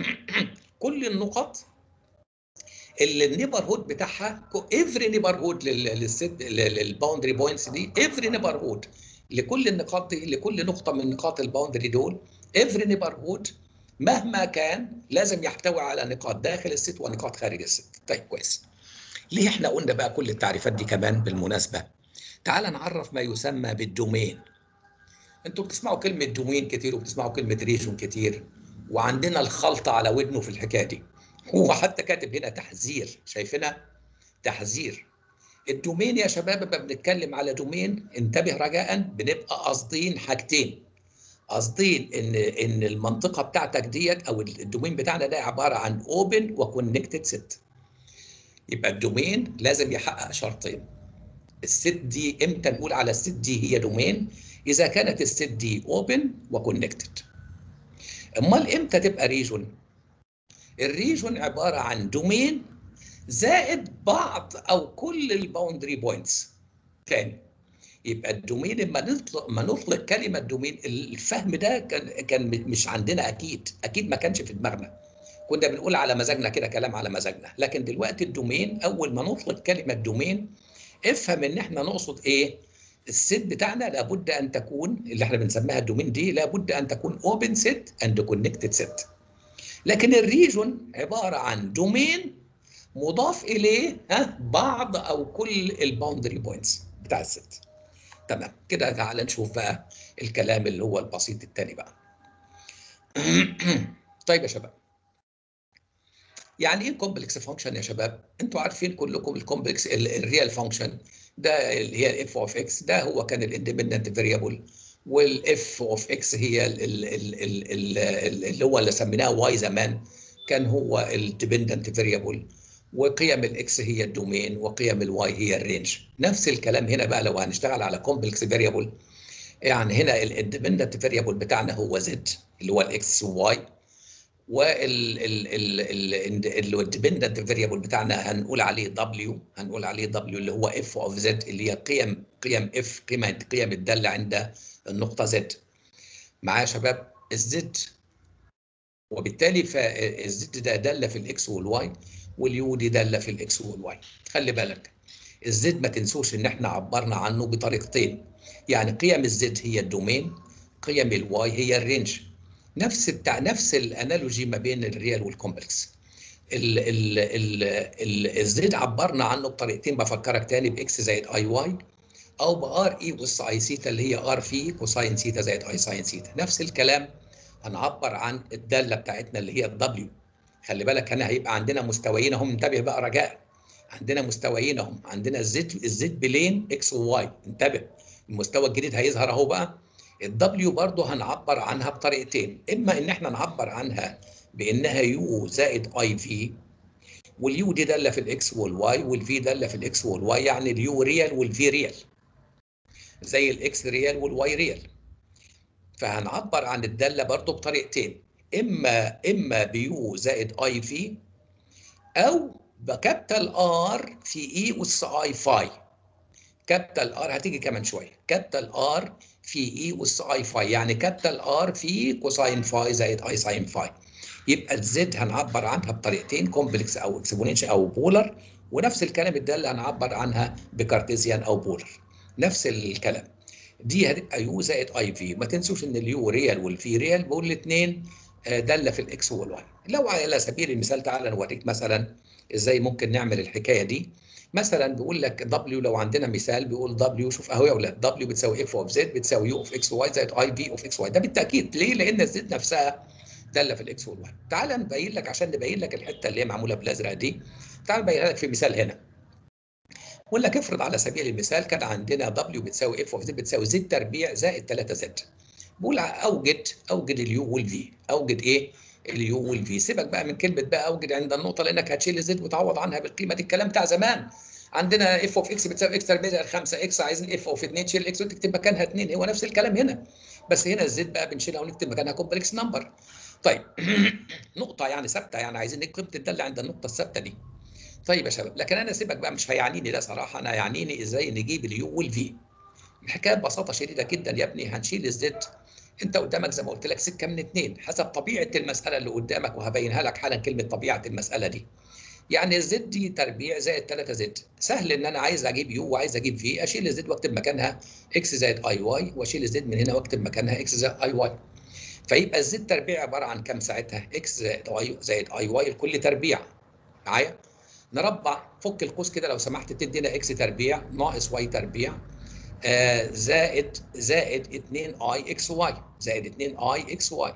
Speaker 1: كل النقط اللي النيبرهود بتاعها افري نيبرهود للست للباوندري بوينتس دي افري نيبرهود لكل النقاط دي لكل نقطه من نقاط الباوندري دول افري نيبرهود مهما كان لازم يحتوي على نقاط داخل الست ونقاط خارج الست طيب كويس ليه احنا قلنا بقى كل التعريفات دي كمان بالمناسبه تعال نعرف ما يسمى بالدومين انتوا بتسمعوا كلمه دومين كتير وبتسمعوا كلمه ريجون كتير وعندنا الخلطه على ودنه في الحكايه دي هو حتى كاتب هنا تحذير شايفينها تحذير الدومين يا شباب لما بنتكلم على دومين انتبه رجاء بنبقى قاصدين حاجتين قاصدين ان ان المنطقه بتاعتك ديت او الدومين بتاعنا ده عباره عن اوبن وكونكتد ست يبقى الدومين لازم يحقق شرطين الست دي امتى نقول على الست دي هي دومين اذا كانت الست دي اوبن وكونكتد امال امتى تبقى ريجون الريجون عباره عن دومين زائد بعض او كل الباوندري بوينتس تاني يبقى الدومين لما نطلق ما نطلق كلمه دومين الفهم ده كان كان مش عندنا اكيد اكيد ما كانش في دماغنا كنا بنقول على مزاجنا كده كلام على مزاجنا لكن دلوقتي الدومين اول ما نطلق كلمه دومين افهم ان احنا نقصد ايه الست بتاعنا لابد ان تكون اللي احنا بنسميها الدومين دي لابد ان تكون اوبن ست اند كونكتد ست لكن الريجون عباره عن دومين مضاف اليه ها بعض او كل الباوندري بوينتس بتاع الست تمام كده تعال نشوف بقى الكلام اللي هو البسيط التاني بقى طيب يا شباب يعني ايه كومبلكس فانكشن يا شباب انتوا عارفين كلكم الكومبلكس الريال فانكشن ده اللي هي الاف اوف اكس ده هو كان الاندبندنت فاريبل والاف اوف اكس هي ال ال ال ال ال اللي هو اللي سميناه واي زمان كان هو الديبندنت فاريبل وقيم الاكس هي الدومين وقيم الواي هي الرينج نفس الكلام هنا بقى لو هنشتغل على كومبلكس فاريبل يعني هنا الاندبندنت فاريبل بتاعنا هو زد اللي هو الاكس وواي والديبندنت فاريبل بتاعنا هنقول عليه دبليو هنقول عليه دبليو اللي هو اف اوف زد اللي هي قيم قيم اف قيمه قيم الداله عند النقطه زد معايا يا شباب الزد وبالتالي فالزد ده داله في الاكس والواي واليو دي داله في الاكس والواي خلي بالك الزد ما تنسوش ان احنا عبرنا عنه بطريقتين يعني قيم الزد هي الدومين قيم الواي هي الرينج نفس بتاع نفس الانالوجي ما بين الريال والكومبلكس ال ال ال ال الزد عبرنا عنه بطريقتين بفكرك تاني باكس زائد اي واي او بار اي اس اي سيتا اللي هي ار في كوساين سيتا زائد اي ساين سيتا نفس الكلام هنعبر عن الداله بتاعتنا اللي هي الدبليو خلي بالك هنا هيبقى عندنا مستويين اهم انتبه بقى رجاء عندنا مستويين اهم عندنا الزد الزد بلين اكس وواي انتبه المستوى الجديد هيظهر اهو بقى الدبليو برضه هنعبر عنها بطريقتين اما ان احنا نعبر عنها بانها يو زائد اي في واليو دي داله في الاكس والواي والفي داله في الاكس والواي يعني اليو ريال والفي ريال زي الاكس ريال والواي ريال فهنعبر عن الداله برضه بطريقتين اما اما بيو زائد اي في او بكابيتال ار في اي اس اي فاي كابيتال ار هتيجي كمان شويه كابيتال ار في اي اس اي فاي يعني كابيتال ار في كوساين فاي زائد اي ساين فاي يبقى الزد هنعبر عنها بطريقتين كومبلكس او اكسبوننشال او بولر ونفس الكلام الداله هنعبر عنها بكارتيزيان او بولر نفس الكلام دي هتبقى يو زائد اي في ما تنسوش ان اليو ريال والفي ريال بقول الاثنين داله في الاكس والواي لو على سبيل المثال تعالى نوريك مثلا ازاي ممكن نعمل الحكايه دي مثلا بيقول لك دبليو لو عندنا مثال بيقول دبليو شوف اهو يا اولاد دبليو بتساوي اف اوف زد بتساوي يو اوف اكس واي زائد اي في اوف اكس واي ده بالتاكيد ليه؟ لان الزد نفسها داله في الاكس والواي تعال نبين لك عشان نبين لك الحته اللي هي معموله بالازرق دي تعال نبينها لك في مثال هنا بقول لك افرض على سبيل المثال كان عندنا دبليو بتساوي اف اوف زد بتساوي زد تربيع زائد 3 زد بقول اوجد اوجد اليو والفي اوجد ايه؟ اليو والفي سيبك بقى من كلمه بقى اوجد عند النقطه لانك هتشيل الزد وتعوض عنها بالقيمه دي الكلام بتاع زمان عندنا اف اوف اكس بتساوي اكس تربيع زائد 5 اكس عايزين اف اوف 2 تشيل اكس وتكتب مكانها 2 هو نفس الكلام هنا بس هنا الزد بقى بنشيلها ونكتب مكانها كومبلكس نمبر طيب نقطه يعني ثابته يعني عايزين نكتب قيمه الداله عند النقطه الثابته دي طيب يا شباب لكن انا سيبك بقى مش هيعنيني ده صراحه انا يعنيني ازاي نجيب اليو والفي الحكايه ببساطه شديده جدا يا ابني هنشيل الزد انت قدامك زي ما قلت لك سكه من اثنين حسب طبيعه المساله اللي قدامك وهبينها لك حالا كلمه طبيعه المساله دي يعني الزد دي تربيع زائد 3 زد سهل ان انا عايز اجيب يو وعايز اجيب في اشيل الزد واكتب مكانها اكس زائد اي واي واشيل الزد من هنا واكتب مكانها اكس زائد اي واي فيبقى الزد تربيع عباره عن كام ساعتها اكس زائد اي زائد اي واي الكل تربيع معايا نربع فك القوس كده لو سمحت تدينا اكس تربيع ناقص واي تربيع آه زائد زائد 2 اي اكس واي زائد 2 اي اكس واي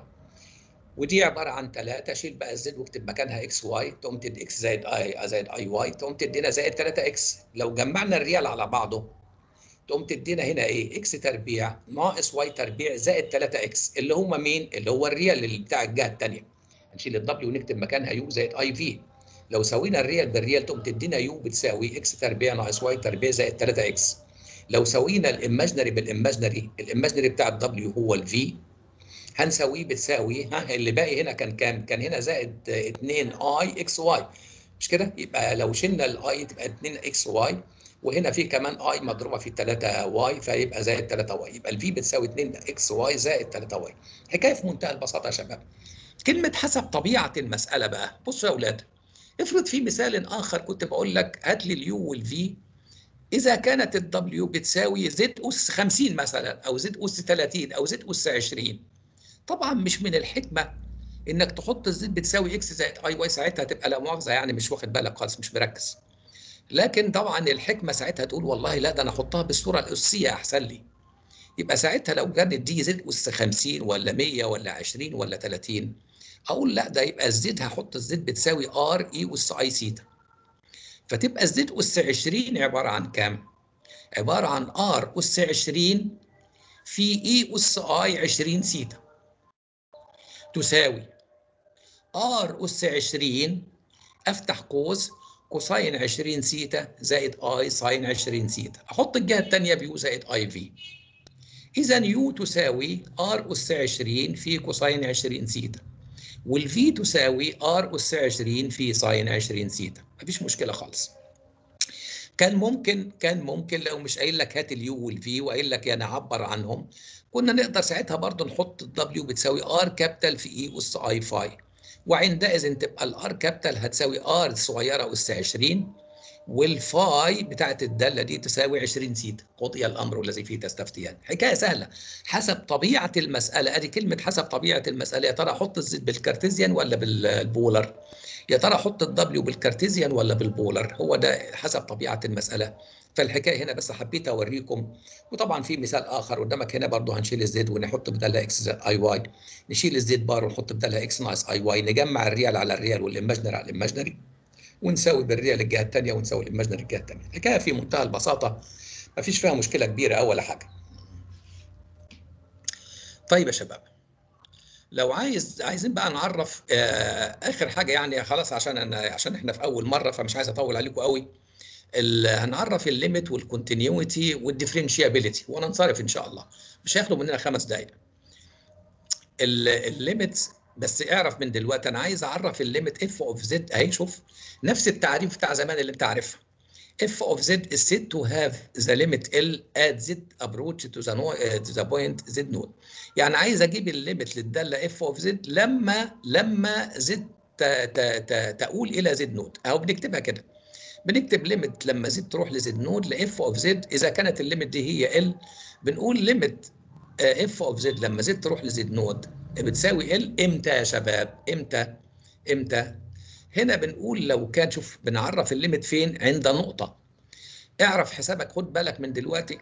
Speaker 1: ودي عباره عن 3 شيل بقى الزد واكتب مكانها اكس واي تقوم تدي اكس زائد اي زائد اي واي تقوم تدينا زائد 3 اكس لو جمعنا الريال على بعضه تقوم تدينا هنا ايه اكس تربيع ناقص واي تربيع زائد 3 اكس اللي هم مين اللي هو الريال اللي بتاع الجهه الثانيه هنشيل الدبليو ونكتب مكانها يو زائد اي في لو سوينا الريال بالريال تقوم تدينا يو بتساوي اكس تربيع ناقص واي تربيع زائد 3 اكس لو سوينا الايماجنري بالايماجنري الايماجنري بتاع الدبليو هو الفي هنساويه بتساوي ها اللي باقي هنا كان كام؟ كان هنا زائد 2 اي اكس واي مش كده؟ يبقى لو شلنا الاي تبقى 2 اكس واي وهنا في كمان اي مضروبه في 3 واي فيبقى زائد 3 واي يبقى الفي بتساوي 2 اكس واي زائد 3 واي حكايه في منتهى البساطه يا شباب كلمه حسب طبيعه المساله بقى بصوا يا اولاد افرض في مثال اخر كنت بقول لك هات لي اليو والفي اذا كانت الدبليو بتساوي زد اس 50 مثلا او زد اس 30 او زد اس 20 طبعا مش من الحكمه انك تحط الزد بتساوي اكس زائد اي واي ساعتها تبقى لا مؤاخذه يعني مش واخد بالك خالص مش مركز لكن طبعا الحكمه ساعتها تقول والله لا ده انا احطها بالصوره الاسيه احسن لي يبقى ساعتها لو كانت دي زد اس 50 ولا 100 ولا 20 ولا 30 اقول لا ده يبقى الزد هحط الزد بتساوي ار اي اس اي سيتا فتبقى الزد اس 20 عباره عن كام؟ عباره عن ار اس 20 في اي اس اي 20 سيتا تساوي ار اس 20 افتح قوس كوساين 20 سيتا زائد اي ساين 20 سيتا احط الجهه الثانيه بيو زائد اي في اذا يو تساوي ار اس 20 في كوساين 20 سيتا والفي تساوي ار اس 20 في ساين 20 سيتا مفيش مشكله خالص كان ممكن كان ممكن لو مش قايل لك هات اليو والفي وقايل لك يعني عبر عنهم كنا نقدر ساعتها برضه نحط الدبليو بتساوي ار كابيتال في اي اس اي فاي وعندئذ تبقى الار كابيتال هتساوي ار صغيره اس 20 والفاي بتاعت الداله دي تساوي 20 سيتا قضي الامر الذي فيه تستفتيان حكايه سهله حسب طبيعه المساله ادي كلمه حسب طبيعه المساله يا ترى احط الزيت بالكارتيزيان ولا بالبولر يا ترى احط الدبليو بالكارتيزيان ولا بالبولر هو ده حسب طبيعه المساله فالحكايه هنا بس حبيت اوريكم وطبعا في مثال اخر قدامك هنا برضو هنشيل الزد ونحط بدلها اكس اي واي نشيل الزد بار ونحط بدلها اكس ناقص اي واي نجمع الريال على الريال والايماجنري على الايماجنري ونساوي بالريال الجهه الثانيه ونساوي الايماجنري الجهه الثانيه الحكايه في منتهى البساطه ما فيش فيها مشكله كبيره او ولا حاجه طيب يا شباب لو عايز عايزين بقى نعرف آه اخر حاجه يعني خلاص عشان أنا عشان احنا في اول مره فمش عايز اطول عليكم قوي هنعرف الليميت والكونتينيوتي والديفرنشيابيليتي وننصرف ان شاء الله مش هياخدوا مننا خمس دقائق الليميتس بس اعرف من دلوقتي انا عايز اعرف الليميت اف اوف زد اهي شوف نفس التعريف بتاع زمان اللي انت عارفها f of z is said to have the limit L at z approach to the, no, uh, to the point z node يعني عايز اجيب الليميت للداله f of z لما لما z ت, ت, ت, تقول الى z نود اهو بنكتبها كده بنكتب ليميت لما z تروح لزد نود لاف اوف z اذا كانت الليميت دي هي L بنقول ليميت اف اوف z لما z تروح لزد نود بتساوي L امتى يا شباب امتى امتى هنا بنقول لو كان شوف بنعرف الليميت فين عند نقطة اعرف حسابك خد بالك من دلوقتي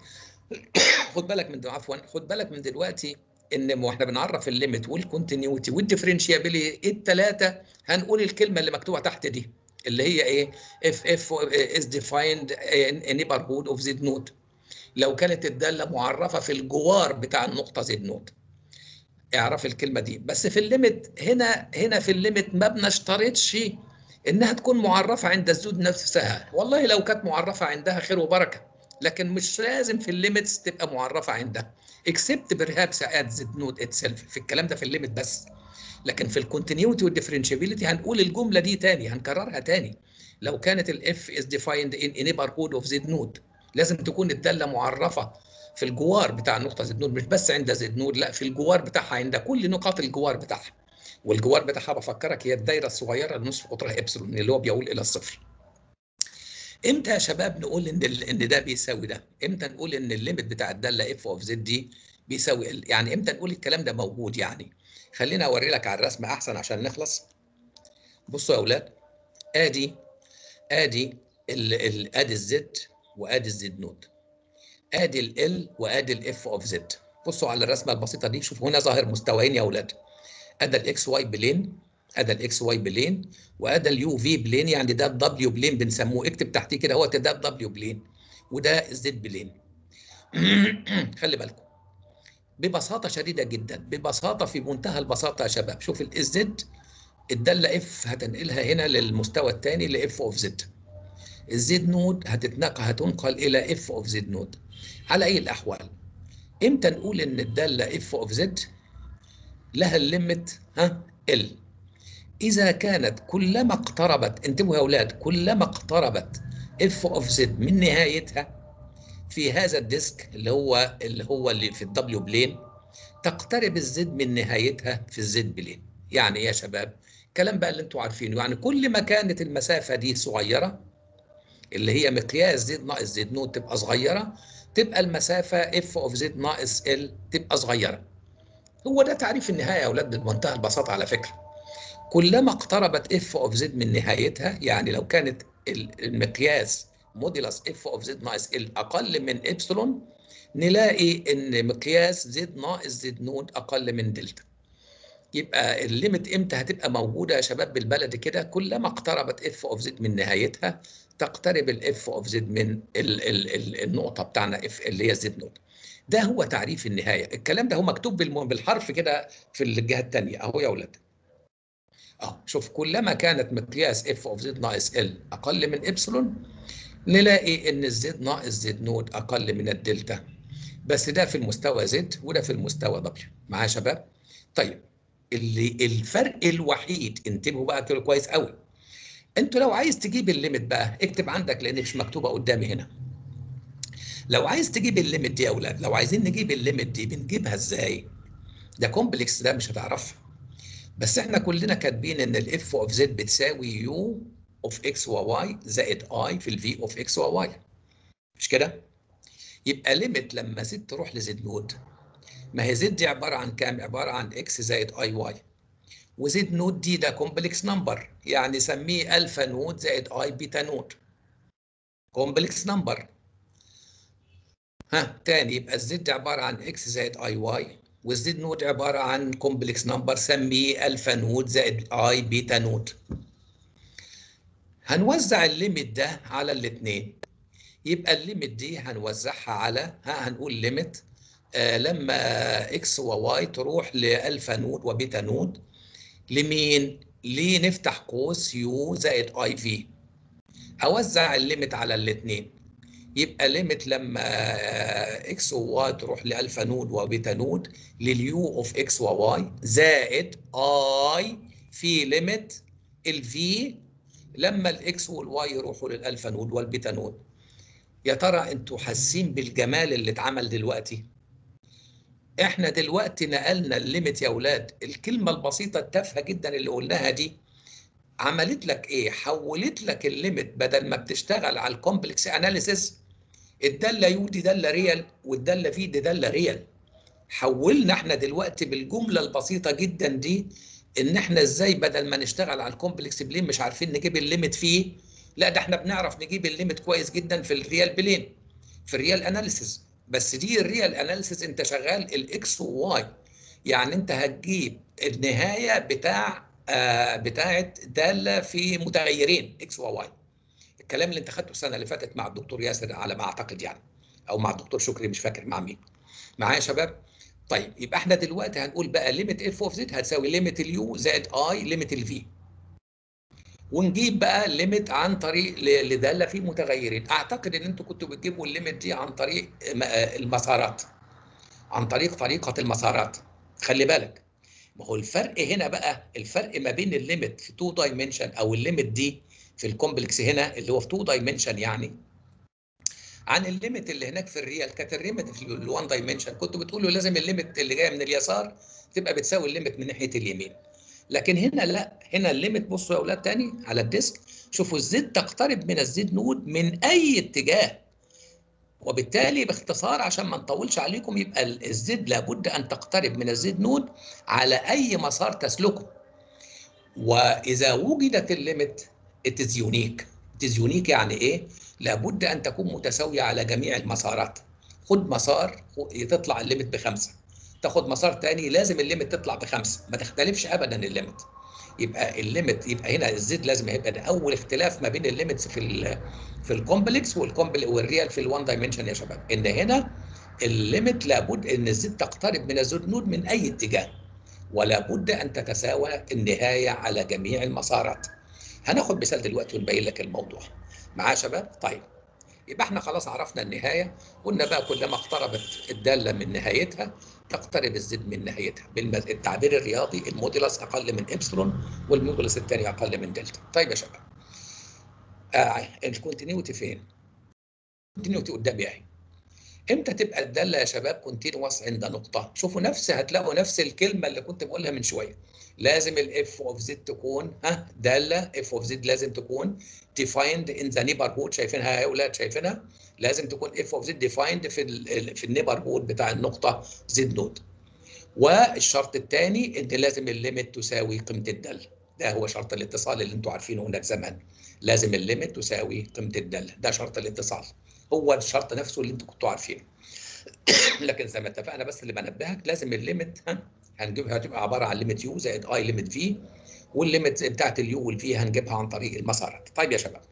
Speaker 1: خد بالك من عفوا خد بالك من دلوقتي ان احنا بنعرف الليميت والكونتينيوتي والديفرنشيابيلتي الثلاثه هنقول الكلمه اللي مكتوبه تحت دي اللي هي ايه اف اف از ديفايند نيبرهود اوف زد نود لو كانت الداله معرفه في الجوار بتاع النقطه زد نود اعرف الكلمه دي بس في الليميت هنا هنا في الليميت ما بنشترطش انها تكون معرفه عند الزود نفسها والله لو كانت معرفه عندها خير وبركه لكن مش لازم في الليميتس تبقى معرفه عندها except perhaps at the node itself في الكلام ده في الليميت بس لكن في الكونتينيوتي والديفرنشابيلتي هنقول الجمله دي تاني هنكررها تاني لو كانت الاف is defined in a neighborhood of z node لازم تكون الداله معرفه في الجوار بتاع النقطه زد نود مش بس عند زد نود لا في الجوار بتاعها عند كل نقاط الجوار بتاعها والجوار بتاعها بفكرك هي الدايره الصغيره اللي نصف قطرها ابسلون اللي هو بيقول الى الصفر امتى يا شباب نقول ان ان ده بيساوي ده امتى نقول ان الليميت بتاع الداله اف اوف زد دي بيساوي ال يعني امتى نقول الكلام ده موجود يعني خليني اوري لك على الرسمه احسن عشان نخلص بصوا يا اولاد ادي ادي ال ال ادي الزد وادي الزد نود ادي ال وادي الاف اوف زد بصوا على الرسمه البسيطه دي شوفوا هنا ظاهر مستويين يا اولاد ادي الاكس واي بلين ادي الاكس واي بلين وادي اليو في بلين يعني ده الدبليو بلين بنسموه اكتب تحتيه كده هو ده الدبليو بلين وده الزد بلين خلي بالكم ببساطه شديده جدا ببساطه في منتهى البساطه يا شباب شوف الزد الداله اف هتنقلها هنا للمستوى الثاني لاف اوف زد الزد نود هتتنقل هتنقل الى اف اوف زد نود على اي الاحوال امتى نقول ان الداله اف اوف زد لها الليمت ها ال اذا كانت كلما اقتربت انتبهوا يا اولاد كلما اقتربت اف اوف زد من نهايتها في هذا الديسك اللي هو اللي هو اللي في الدبليو بلين تقترب الزد من نهايتها في الزد بلين يعني يا شباب كلام بقى اللي انتوا عارفينه يعني كل ما كانت المسافه دي صغيره اللي هي مقياس زد ناقص زد نود تبقى صغيره تبقى المسافه اف اوف زد ناقص ال تبقى صغيره هو ده تعريف النهايه يا اولاد بمنتهى البساطه على فكره كلما اقتربت اف اوف زد من نهايتها يعني لو كانت المقياس موديلس اف اوف زد ناقص ال اقل من ابسلون نلاقي ان مقياس زد ناقص زد نود اقل من دلتا يبقى الليمت امتى هتبقى موجوده يا شباب بالبلدي كده كلما اقتربت اف اوف زد من نهايتها تقترب الاف اوف زد من ال ال ال النقطه بتاعنا اف اللي هي زد نود ده هو تعريف النهايه الكلام ده هو مكتوب بالحرف كده في الجهه الثانيه اهو يا اولاد اه شوف كلما كانت مقياس اف اوف زد ناقص ال اقل من ابسلون نلاقي ان الزد ناقص زد نود اقل من الدلتا بس ده في المستوى زد وده في المستوى دبليو معايا يا شباب طيب اللي الفرق الوحيد انتبهوا بقى كده كويس قوي انتوا لو عايز تجيب الليميت بقى اكتب عندك لان مش مكتوبه قدامي هنا لو عايز تجيب الليميت دي يا اولاد لو عايزين نجيب الليميت دي بنجيبها ازاي ده كومبلكس ده مش هتعرفها بس احنا كلنا كاتبين ان الاف اوف زد بتساوي يو اوف اكس وواي زائد اي في الفي اوف اكس وواي مش كده؟ يبقى ليميت لما زد تروح لزد نود ما هي زد دي عباره عن كام؟ عباره عن اكس زائد اي واي وزد نود دي ده كومبلكس نمبر يعني سميه الفا نود زائد اي بيتا نود كومبلكس نمبر ها تاني يبقى الزد عباره عن اكس زائد اي واي والزد نود عباره عن كومبلكس نمبر سميه الفا نود زائد اي بيتا نود هنوزع الليميت ده على الاثنين يبقى الليميت دي هنوزعها على ها هنقول ليميت آه لما اكس وواي تروح لالفا نود وبيتا نود لمين؟ ليه نفتح قوس يو زائد اي في اوزع الليميت على الاثنين يبقى ليميت لما اكس وواي تروح لالفا نود وبيتا نود لليو اوف اكس وواي زائد اي في ليميت الفي لما الاكس والواي يروحوا للالفا نود والبيتا نود يا ترى انتوا حاسين بالجمال اللي اتعمل دلوقتي احنا دلوقتي نقلنا الليميت يا اولاد الكلمه البسيطه التافهه جدا اللي قلناها دي عملت لك ايه حولت لك الليميت بدل ما بتشتغل على الكومبلكس اناليسيس الداله يو دي داله ريال والداله في دي داله ريال حولنا احنا دلوقتي بالجمله البسيطه جدا دي ان احنا ازاي بدل ما نشتغل على الكومبلكس بلين مش عارفين نجيب الليميت فيه لا ده احنا بنعرف نجيب الليميت كويس جدا في الريال بلين في الريال اناليسيس بس دي الريال اناليسيس انت شغال الاكس وواي يعني انت هتجيب النهايه بتاع آه بتاعه داله في متغيرين اكس وواي الكلام اللي انت خدته السنه اللي فاتت مع الدكتور ياسر على ما اعتقد يعني او مع الدكتور شكري مش فاكر مع مين معايا يا شباب طيب يبقى احنا دلوقتي هنقول بقى ليميت اف اوف زد هتساوي ليميت اليو زائد اي ليميت الفي ونجيب بقى الليميت عن طريق لداله في متغيرين اعتقد ان انتوا كنتوا بتجيبوا الليميت دي عن طريق المسارات عن طريق طريقه المسارات خلي بالك ما هو الفرق هنا بقى الفرق ما بين الليميت في 2 دايمنشن او الليميت دي في الكومبلكس هنا اللي هو في 2 دايمنشن يعني عن الليميت اللي هناك في الريال كانت الليميت في ال1 دايمنشن كنتوا بتقولوا لازم الليميت اللي جايه من اليسار تبقى بتساوي الليميت من ناحيه اليمين لكن هنا لا هنا الليميت بصوا يا اولاد تاني على الديسك شوفوا الزد تقترب من الزد نود من اي اتجاه وبالتالي باختصار عشان ما نطولش عليكم يبقى الزد لابد ان تقترب من الزد نود على اي مسار تسلكه واذا وجدت الليميت it is unique it is unique يعني ايه لابد ان تكون متساويه على جميع المسارات خد مسار تطلع الليميت بخمسه تاخد مسار تاني لازم الليميت تطلع بخمسه ما تختلفش ابدا الليميت يبقى الليميت يبقى هنا الزد لازم يبقى ده اول اختلاف ما بين الليميتس في ال في الكومبلكس والكومبل والريال في الوان دايمنشن يا شباب ان هنا الليميت لابد ان الزد تقترب من الزد نود من اي اتجاه ولا بد ان تتساوى النهايه على جميع المسارات هناخد مثال دلوقتي ونبين لك الموضوع معايا يا شباب طيب يبقى احنا خلاص عرفنا النهايه قلنا بقى كلما اقتربت الداله من نهايتها تقترب الزد من نهايتها بالتعبير الرياضي الموديلس اقل من ابسلون والموديلس الثاني اقل من دلتا طيب يا شباب آه الكونتينيوتي فين الكونتينيوتي قدامي اهي امتى تبقى الداله يا شباب كونتينوس عند نقطه شوفوا نفس هتلاقوا نفس الكلمه اللي كنت بقولها من شويه لازم الاف اوف زد تكون ها داله اف اوف زد لازم تكون defined in the neighborhood شايفينها يا اولاد شايفينها لازم تكون اف اوف زد defined في ال في النيبرهود بتاع النقطه زد نود والشرط الثاني ان لازم الليميت تساوي قيمه الداله ده هو شرط الاتصال اللي انتوا عارفينه هناك زمان لازم الليميت تساوي قيمه الداله ده شرط الاتصال هو الشرط نفسه اللي انتوا كنتوا عارفينه لكن زي ما اتفقنا بس اللي بنبهك لازم الليميت ها هنجيبها هتبقى عباره عن ليميت يو زائد اي ليميت في والليميت بتاعت اليو والفي هنجيبها عن طريق المسارات طيب يا شباب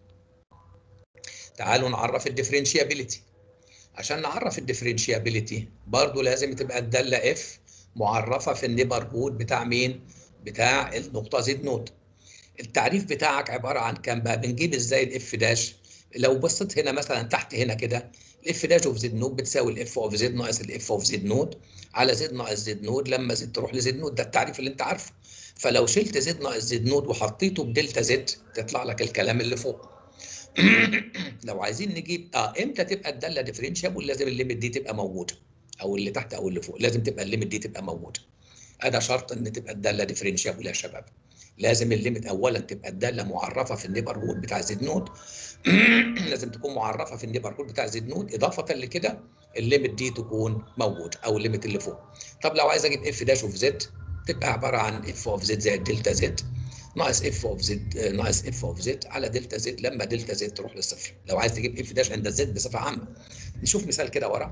Speaker 1: تعالوا نعرف الديفرنشيابيليتي عشان نعرف الديفرنشيابيليتي برضو لازم تبقى الداله اف معرفه في النيبرهود بتاع مين بتاع النقطه زد نود التعريف بتاعك عباره عن كام بقى بنجيب ازاي الاف داش لو بصيت هنا مثلا تحت هنا كده الاف داش اوف زد نود بتساوي الاف اوف زد ناقص الاف اوف زد نود على زد ناقص زد نود لما زد تروح لزد نود ده التعريف اللي انت عارفه فلو شلت زد ناقص زد نود وحطيته بدلتا زد تطلع لك الكلام اللي فوق لو عايزين نجيب اه امتى تبقى الداله ديفرنشابل لازم الليميت دي تبقى موجوده او اللي تحت او اللي فوق لازم تبقى الليميت دي تبقى موجوده هذا شرط ان تبقى الداله ديفرنشابل يا شباب لازم الليمت اولا تبقى الداله معرفه في النيبرهود بتاع زد نود لازم تكون معرفه في النيبرهود بتاع زد نود اضافه لكده الليمت دي تكون موجود او الليمت اللي فوق طب لو عايز اجيب اف داش اوف زد تبقى عباره عن اف اوف زد زائد دلتا زد ناقص اف اوف زد ناقص اف اوف زد على دلتا زد لما دلتا زد تروح للصفر لو عايز تجيب اف داش عند الزد بصفه عامه نشوف مثال كده ورا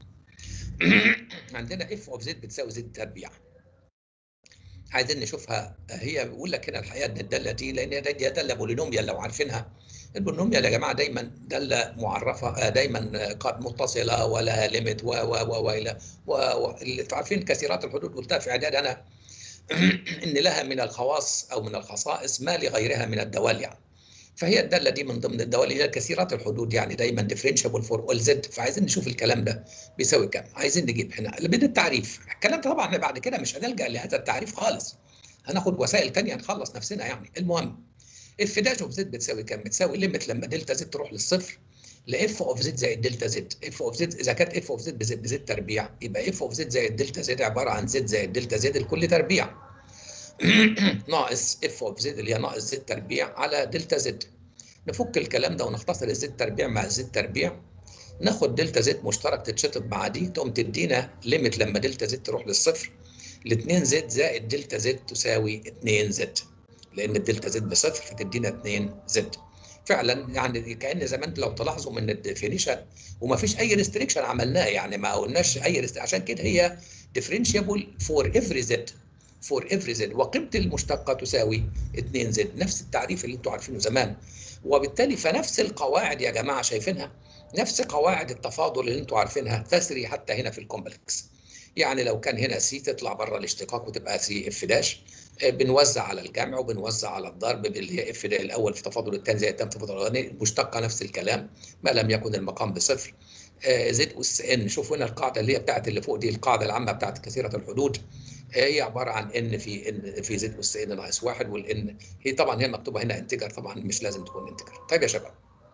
Speaker 1: عندنا اف اوف زد بتساوي زد تربيع عايزين نشوفها هي بيقول لك هنا الحقيقه ان الداله دي لان هي دي داله بولينوميال لو عارفينها البولينوميال يا جماعه دايما داله معرفه دايما قد متصله ولها ليميت و و و والى عارفين كثيرات الحدود قلتها في اعداد انا ان لها من الخواص او من الخصائص ما لغيرها من الدوال يعني فهي الداله دي من ضمن الدوال هي كثيرات الحدود يعني دايما ديفرنشابل فور اول زد فعايزين نشوف الكلام ده بيساوي كام عايزين نجيب هنا من التعريف الكلام ده طبعا احنا بعد كده مش هنلجا لهذا التعريف خالص هناخد وسائل ثانيه نخلص نفسنا يعني المهم اف داش اوف زد بتساوي كام بتساوي ليميت لما دلتا زد تروح للصفر لاف اوف زد زائد دلتا زد اف اوف زد اذا كانت اف اوف زد بزد بزد تربيع يبقى اف اوف زد زائد دلتا زد عباره عن زد زائد دلتا زد الكل تربيع ناقص اف اوف زد اللي هي ناقص زد تربيع على دلتا زد نفك الكلام ده ونختصر الزد تربيع مع الزد تربيع ناخد دلتا زد مشترك تتشطب مع دي تقوم تدينا ليميت لما دلتا زد تروح للصفر ال 2 زد زائد دلتا زد تساوي 2 زد لان الدلتا زد بصفر فتدينا 2 زد فعلا يعني كان زي ما انتم لو تلاحظوا من الديفينيشن وما فيش اي ريستريكشن عملناه يعني ما قلناش اي ريست... عشان كده هي ديفرنشيبل فور افري زد فور افري زد وقيمه المشتقه تساوي 2 زد نفس التعريف اللي انتم عارفينه زمان وبالتالي فنفس القواعد يا جماعه شايفينها نفس قواعد التفاضل اللي انتم عارفينها تسري حتى هنا في الكومبلكس يعني لو كان هنا سي تطلع بره الاشتقاق وتبقى سي اف داش بنوزع على الجمع وبنوزع على الضرب اللي هي اف الاول في تفاضل الثاني زائد الثاني في تفاضل الاولاني المشتقه نفس الكلام ما لم يكن المقام بصفر زد اس ان شوفوا هنا القاعده اللي هي بتاعت اللي فوق دي القاعده العامه بتاعت كثيره الحدود هي عباره عن ان في ان في زد اس ان ناقص واحد والان هي طبعا هي مكتوبه هنا انتجر طبعا مش لازم تكون انتجر طيب يا شباب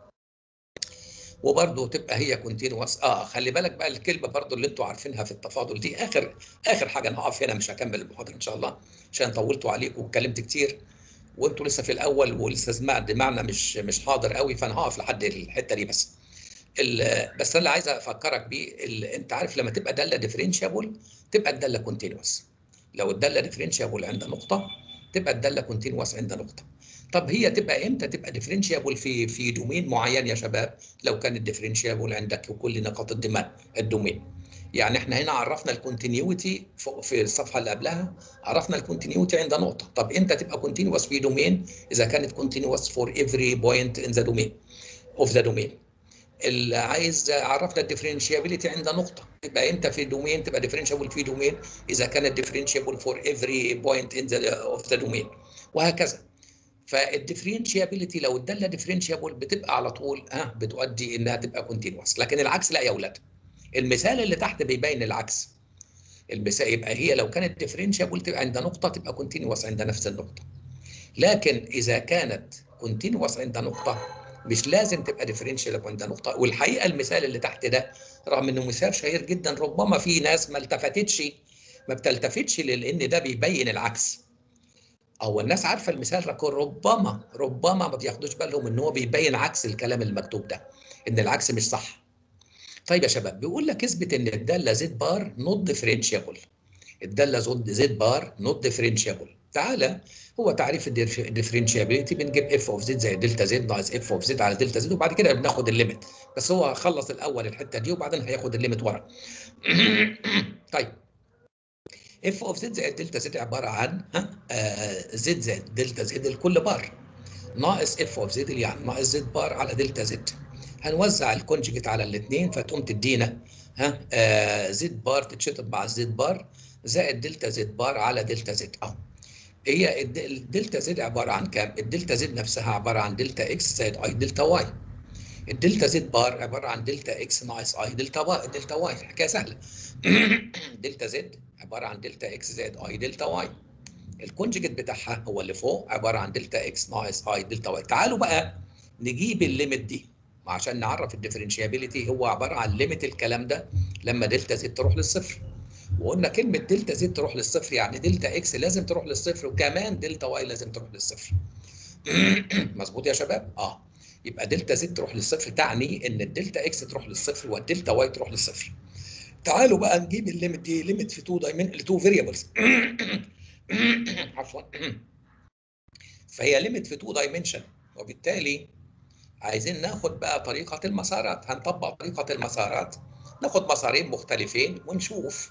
Speaker 1: وبرضه تبقى هي كونتينوس اه خلي بالك بقى الكلمه برضه اللي انتوا عارفينها في التفاضل دي اخر اخر حاجه انا هقف هنا مش هكمل المحاضره ان شاء الله عشان طولتوا عليكم واتكلمت كتير وانتوا لسه في الاول ولسه سمع دماغنا مش مش حاضر قوي فانا هقف لحد الحته دي بس بس انا اللي عايز افكرك بيه انت عارف لما تبقى داله ديفرنشابل تبقى الداله كونتينوس لو الداله ديفرنشابل عند نقطه تبقى الداله كونتينوس عند نقطه طب هي تبقى امتى تبقى ديفرنشيبل في في دومين معين يا شباب لو كانت ديفرنشيبل عندك في كل نقاط الدماغ الدومين يعني احنا هنا عرفنا الكونتينيوتي في الصفحه اللي قبلها عرفنا الكونتينيوتي عند نقطه طب امتى تبقى كونتينوس في دومين اذا كانت كونتينوس فور افري بوينت ان ذا دومين اوف ذا دومين اللي عايز عرفنا الديفرنشيابيلتي عند نقطه يبقى امتى في دومين تبقى ديفرنشيبل في دومين اذا كانت ديفرنشيبل فور افري بوينت ان ذا اوف ذا دومين وهكذا فالديفرنشيابيلتي لو الداله ديفرنشيبل بتبقى على طول ها بتؤدي انها تبقى كونتينوس لكن العكس لا يا اولاد المثال اللي تحت بيبين العكس المثال يبقى هي لو كانت ديفرنشيبل تبقى عند نقطه تبقى كونتينوس عند نفس النقطه لكن اذا كانت كونتينوس عند نقطه مش لازم تبقى ديفرنشيال عند نقطه والحقيقه المثال اللي تحت ده رغم انه مثال شهير جدا ربما في ناس ما التفتتش ما بتلتفتش لان ده بيبين العكس او الناس عارفه المثال لكن ربما ربما ما بياخدوش بالهم ان هو بيبين عكس الكلام المكتوب ده ان العكس مش صح طيب يا شباب بيقول لك اثبت ان الداله زد بار نوت ديفرنشيبل الداله زد زد بار نوت ديفرنشيبل تعالى هو تعريف الديفرنشيابيلتي بنجيب اف اوف زد زي دلتا زد ناقص اف اوف زد على دلتا زد وبعد كده بناخد الليميت بس هو خلص الاول الحته دي وبعدين هياخد الليميت ورا طيب اف اوف زد زائد دلتا زد عباره عن ها آه زد زائد دلتا زد الكل بار ناقص اف اوف زد يعني ناقص زد بار على دلتا زد هنوزع الكونجكت على الاثنين فتقوم تدينا ها آه زد بار تتشطب مع زد بار زائد دلتا زد بار على دلتا زد اهو هي الدلتا زد عباره عن كام؟ الدلتا زد نفسها عباره عن دلتا اكس زائد اي دلتا واي الدلتا زد بار عباره عن دلتا اكس ناقص اي دلتا واي دلتا واي حكايه سهله دلتا زد عباره عن دلتا اكس زائد اي دلتا واي الكونجكت بتاعها هو اللي فوق عباره عن دلتا اكس ناقص اي دلتا واي تعالوا بقى نجيب الليميت دي عشان نعرف الديفرنشيابيلتي هو عباره عن ليميت الكلام ده لما دلتا زد تروح للصفر وقلنا كلمه دلتا زد تروح للصفر يعني دلتا اكس لازم تروح للصفر وكمان دلتا واي لازم تروح للصفر مظبوط يا شباب اه يبقى دلتا زد تروح للصفر تعني ان الدلتا اكس تروح للصفر والدلتا واي تروح للصفر تعالوا بقى نجيب الليمت دي ليميت في 2 دايمن 2 فاريبلز عفوا فهي ليميت في 2 دايمنشن وبالتالي عايزين ناخد بقى طريقه المسارات هنطبق طريقه المسارات ناخد مسارين مختلفين ونشوف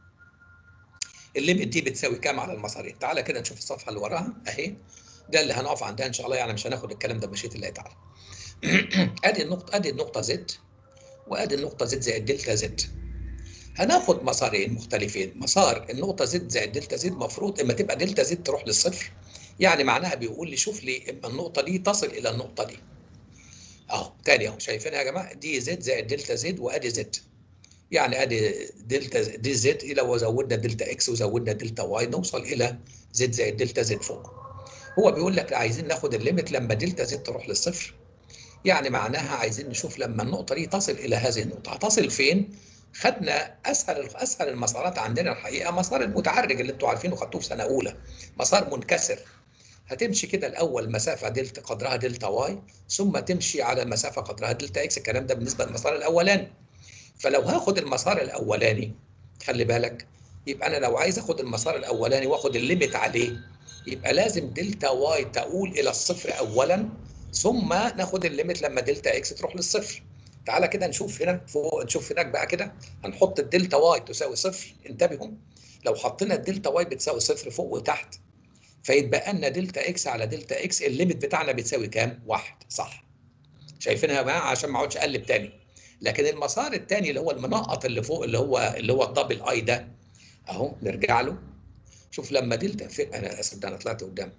Speaker 1: الليميت دي بتساوي كام على المسارين تعالى كده نشوف الصفحه اللي وراها اهي ده اللي هنقف عندها ان شاء الله يعني مش هناخد الكلام ده بمشيئه الله تعالى ادي النقطه ادي النقطه زد وادي النقطه زد زائد دلتا زد هناخد مسارين مختلفين مسار النقطه زد زائد دلتا زد مفروض اما تبقى دلتا زد تروح للصفر يعني معناها بيقول لي شوف لي اما النقطه دي تصل الى النقطه دي اهو تاني اهو شايفينها يا جماعه دي زد زائد دلتا زد وادي زد يعني ادي دلتا دي زد لو زودنا دلتا اكس وزودنا دلتا واي نوصل الى زد زائد دلتا زد فوق هو بيقول لك عايزين ناخد الليميت لما دلتا زد تروح للصفر يعني معناها عايزين نشوف لما النقطه دي تصل الى هذه النقطه هتصل فين خدنا اسهل اسهل المسارات عندنا الحقيقه مسار المتعرج اللي انتوا عارفينه خدتوه في سنه اولى مسار منكسر هتمشي كده الاول مسافه دلتا قدرها دلتا واي ثم تمشي على مسافه قدرها دلتا اكس الكلام ده بالنسبه للمسار الاولاني فلو هاخد المسار الاولاني خلي بالك يبقى انا لو عايز اخد المسار الاولاني واخد الليميت عليه يبقى لازم دلتا واي تؤول الى الصفر اولا ثم ناخد الليميت لما دلتا اكس تروح للصفر تعالى كده نشوف هنا فوق نشوف هناك بقى كده هنحط الدلتا واي تساوي صفر انتبهوا لو حطينا الدلتا واي بتساوي صفر فوق وتحت فيتبقى لنا دلتا اكس على دلتا اكس الليميت بتاعنا بتساوي كام؟ واحد صح شايفينها يا جماعه عشان ما اقعدش اقلب تاني لكن المسار الثاني اللي هو المنقط اللي فوق اللي هو اللي هو الدبل اي ده اهو نرجع له شوف لما دلتا في انا اسف ده انا طلعت قدام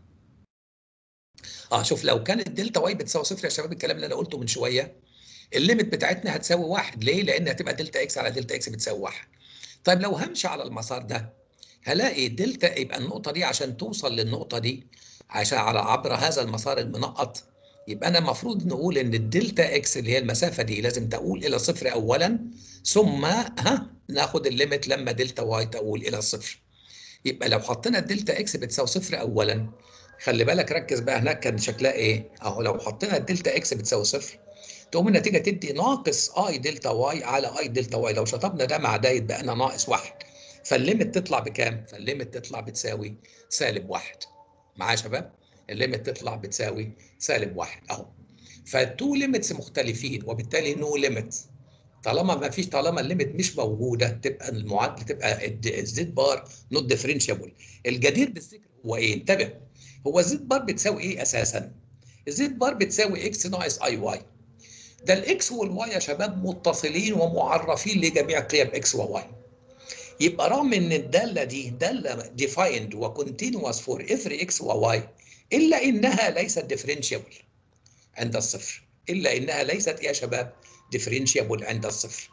Speaker 1: اه شوف لو كانت دلتا واي بتساوي صفر يا شباب الكلام اللي انا قلته من شويه الليميت بتاعتنا هتساوي واحد ليه؟ لان هتبقى دلتا اكس على دلتا اكس بتساوي واحد طيب لو همشي على المسار ده هلاقي دلتا يبقى النقطه دي عشان توصل للنقطه دي عشان على عبر هذا المسار المنقط يبقى انا المفروض نقول ان الدلتا اكس اللي هي المسافه دي لازم تؤول الى صفر اولا ثم ها ناخد الليميت لما دلتا واي تؤول الى الصفر يبقى لو حطينا الدلتا اكس بتساوي صفر اولا خلي بالك ركز بقى هناك كان شكلها ايه اهو لو حطينا الدلتا اكس بتساوي صفر تقوم النتيجه تدي ناقص اي دلتا واي على اي دلتا واي لو شطبنا ده مع ده يبقى لنا ناقص واحد فالليميت تطلع بكام؟ فالليميت تطلع بتساوي سالب واحد معايا يا شباب؟ الليميت تطلع بتساوي سالب واحد اهو فالتو ليميتس مختلفين وبالتالي نو ليميت طالما ما فيش طالما الليميت مش موجوده تبقى المعادله تبقى الزد بار نوت ديفرنشابل الجدير بالذكر هو ايه؟ انتبه هو الزد بار بتساوي ايه اساسا؟ الزد بار بتساوي اكس ناقص اي واي ده الاكس والواي يا شباب متصلين ومعرفين لجميع قيم اكس وواي يبقى رغم ان الداله دي داله defined وكونتينوس فور every اكس وواي الا انها ليست ديفرنشيبل عند الصفر الا انها ليست يا شباب ديفرنشيبل عند الصفر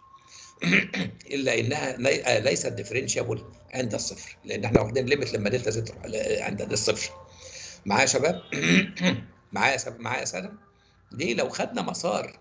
Speaker 1: الا انها ليست ديفرنشيبل عند الصفر لان احنا واخدين ليميت لما دلتا زد عند الصفر معايا يا شباب معايا يا شباب معايا يا ساده دي لو خدنا مسار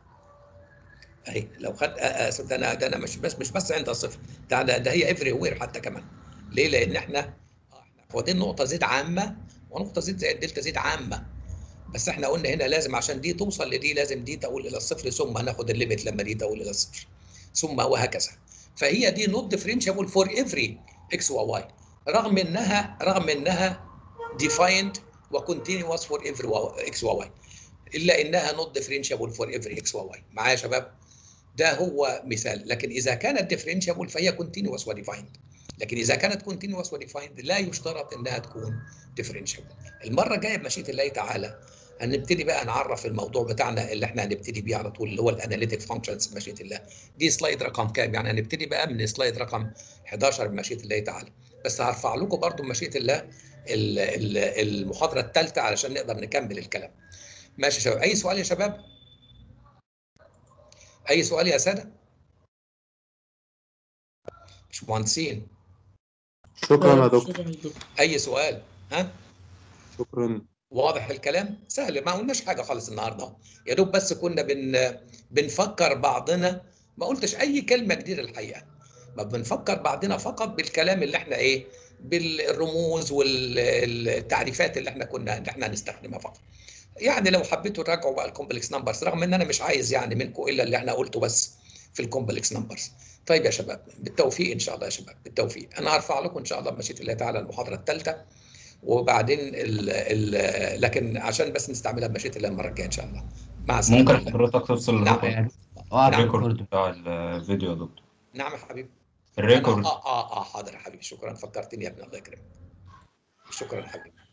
Speaker 1: اهي لو خد اسف ده انا ده انا مش بس مش بس عند الصفر ده ده, ده هي افري وير حتى كمان ليه؟ لان احنا احنا واخدين نقطه زد عامه ونقطه زد زائد دلتا زد عامه بس احنا قلنا هنا لازم عشان دي توصل لدي لازم دي تؤول الى الصفر ثم هناخد الليميت لما دي تؤول الى الصفر ثم وهكذا فهي دي نوت ديفرنشابل فور افري اكس وواي رغم انها رغم انها defined وكونتينوس فور افري اكس وواي الا انها نوت ديفرنشابل فور افري اكس وواي معايا يا شباب ده هو مثال لكن اذا كانت ديفرنشابل فهي كونتينوس وديفايند لكن اذا كانت كونتينوس وديفايند لا يشترط انها تكون ديفرنشابل المره الجايه بمشيئه الله تعالى هنبتدي بقى نعرف الموضوع بتاعنا اللي احنا هنبتدي بيه على طول اللي هو الاناليتيك فانكشنز بمشيئه الله دي سلايد رقم كام يعني هنبتدي بقى من سلايد رقم 11 بمشيئه الله تعالى بس هرفع لكم برضو بمشيئه الله المحاضره الثالثه علشان نقدر نكمل الكلام ماشي يا شباب اي سؤال يا شباب اي سؤال يا ساده مش مهندسين
Speaker 4: شكرا يا دكتور
Speaker 1: اي سؤال ها
Speaker 4: شكرا
Speaker 1: واضح الكلام سهل ما قلناش حاجه خالص النهارده يا دوب بس كنا بن بنفكر بعضنا ما قلتش اي كلمه جديده الحقيقه ما بنفكر بعضنا فقط بالكلام اللي احنا ايه بالرموز والتعريفات اللي احنا كنا اللي احنا هنستخدمها فقط يعني لو حبيتوا تراجعوا بقى الكومبلكس نمبرز رغم ان انا مش عايز يعني منكم الا اللي احنا قلته بس في الكومبلكس نمبرز طيب يا شباب بالتوفيق ان شاء الله يا شباب بالتوفيق انا هرفع لكم ان شاء الله بمشيئه الله تعالى المحاضره الثالثه وبعدين ال ال لكن عشان بس نستعملها بمشيئه الله المره الجايه ان شاء الله مع السلامه
Speaker 5: ممكن حضرتك تفصل
Speaker 1: نعم.
Speaker 5: الريكورد
Speaker 6: اه
Speaker 1: نعم.
Speaker 5: الريكورد بتاع الفيديو يا دكتور
Speaker 1: نعم يا حبيبي
Speaker 5: الريكورد
Speaker 1: اه اه اه حاضر يا حبيبي شكرا فكرتني يا ابن الله يكرمك شكرا يا حبيبي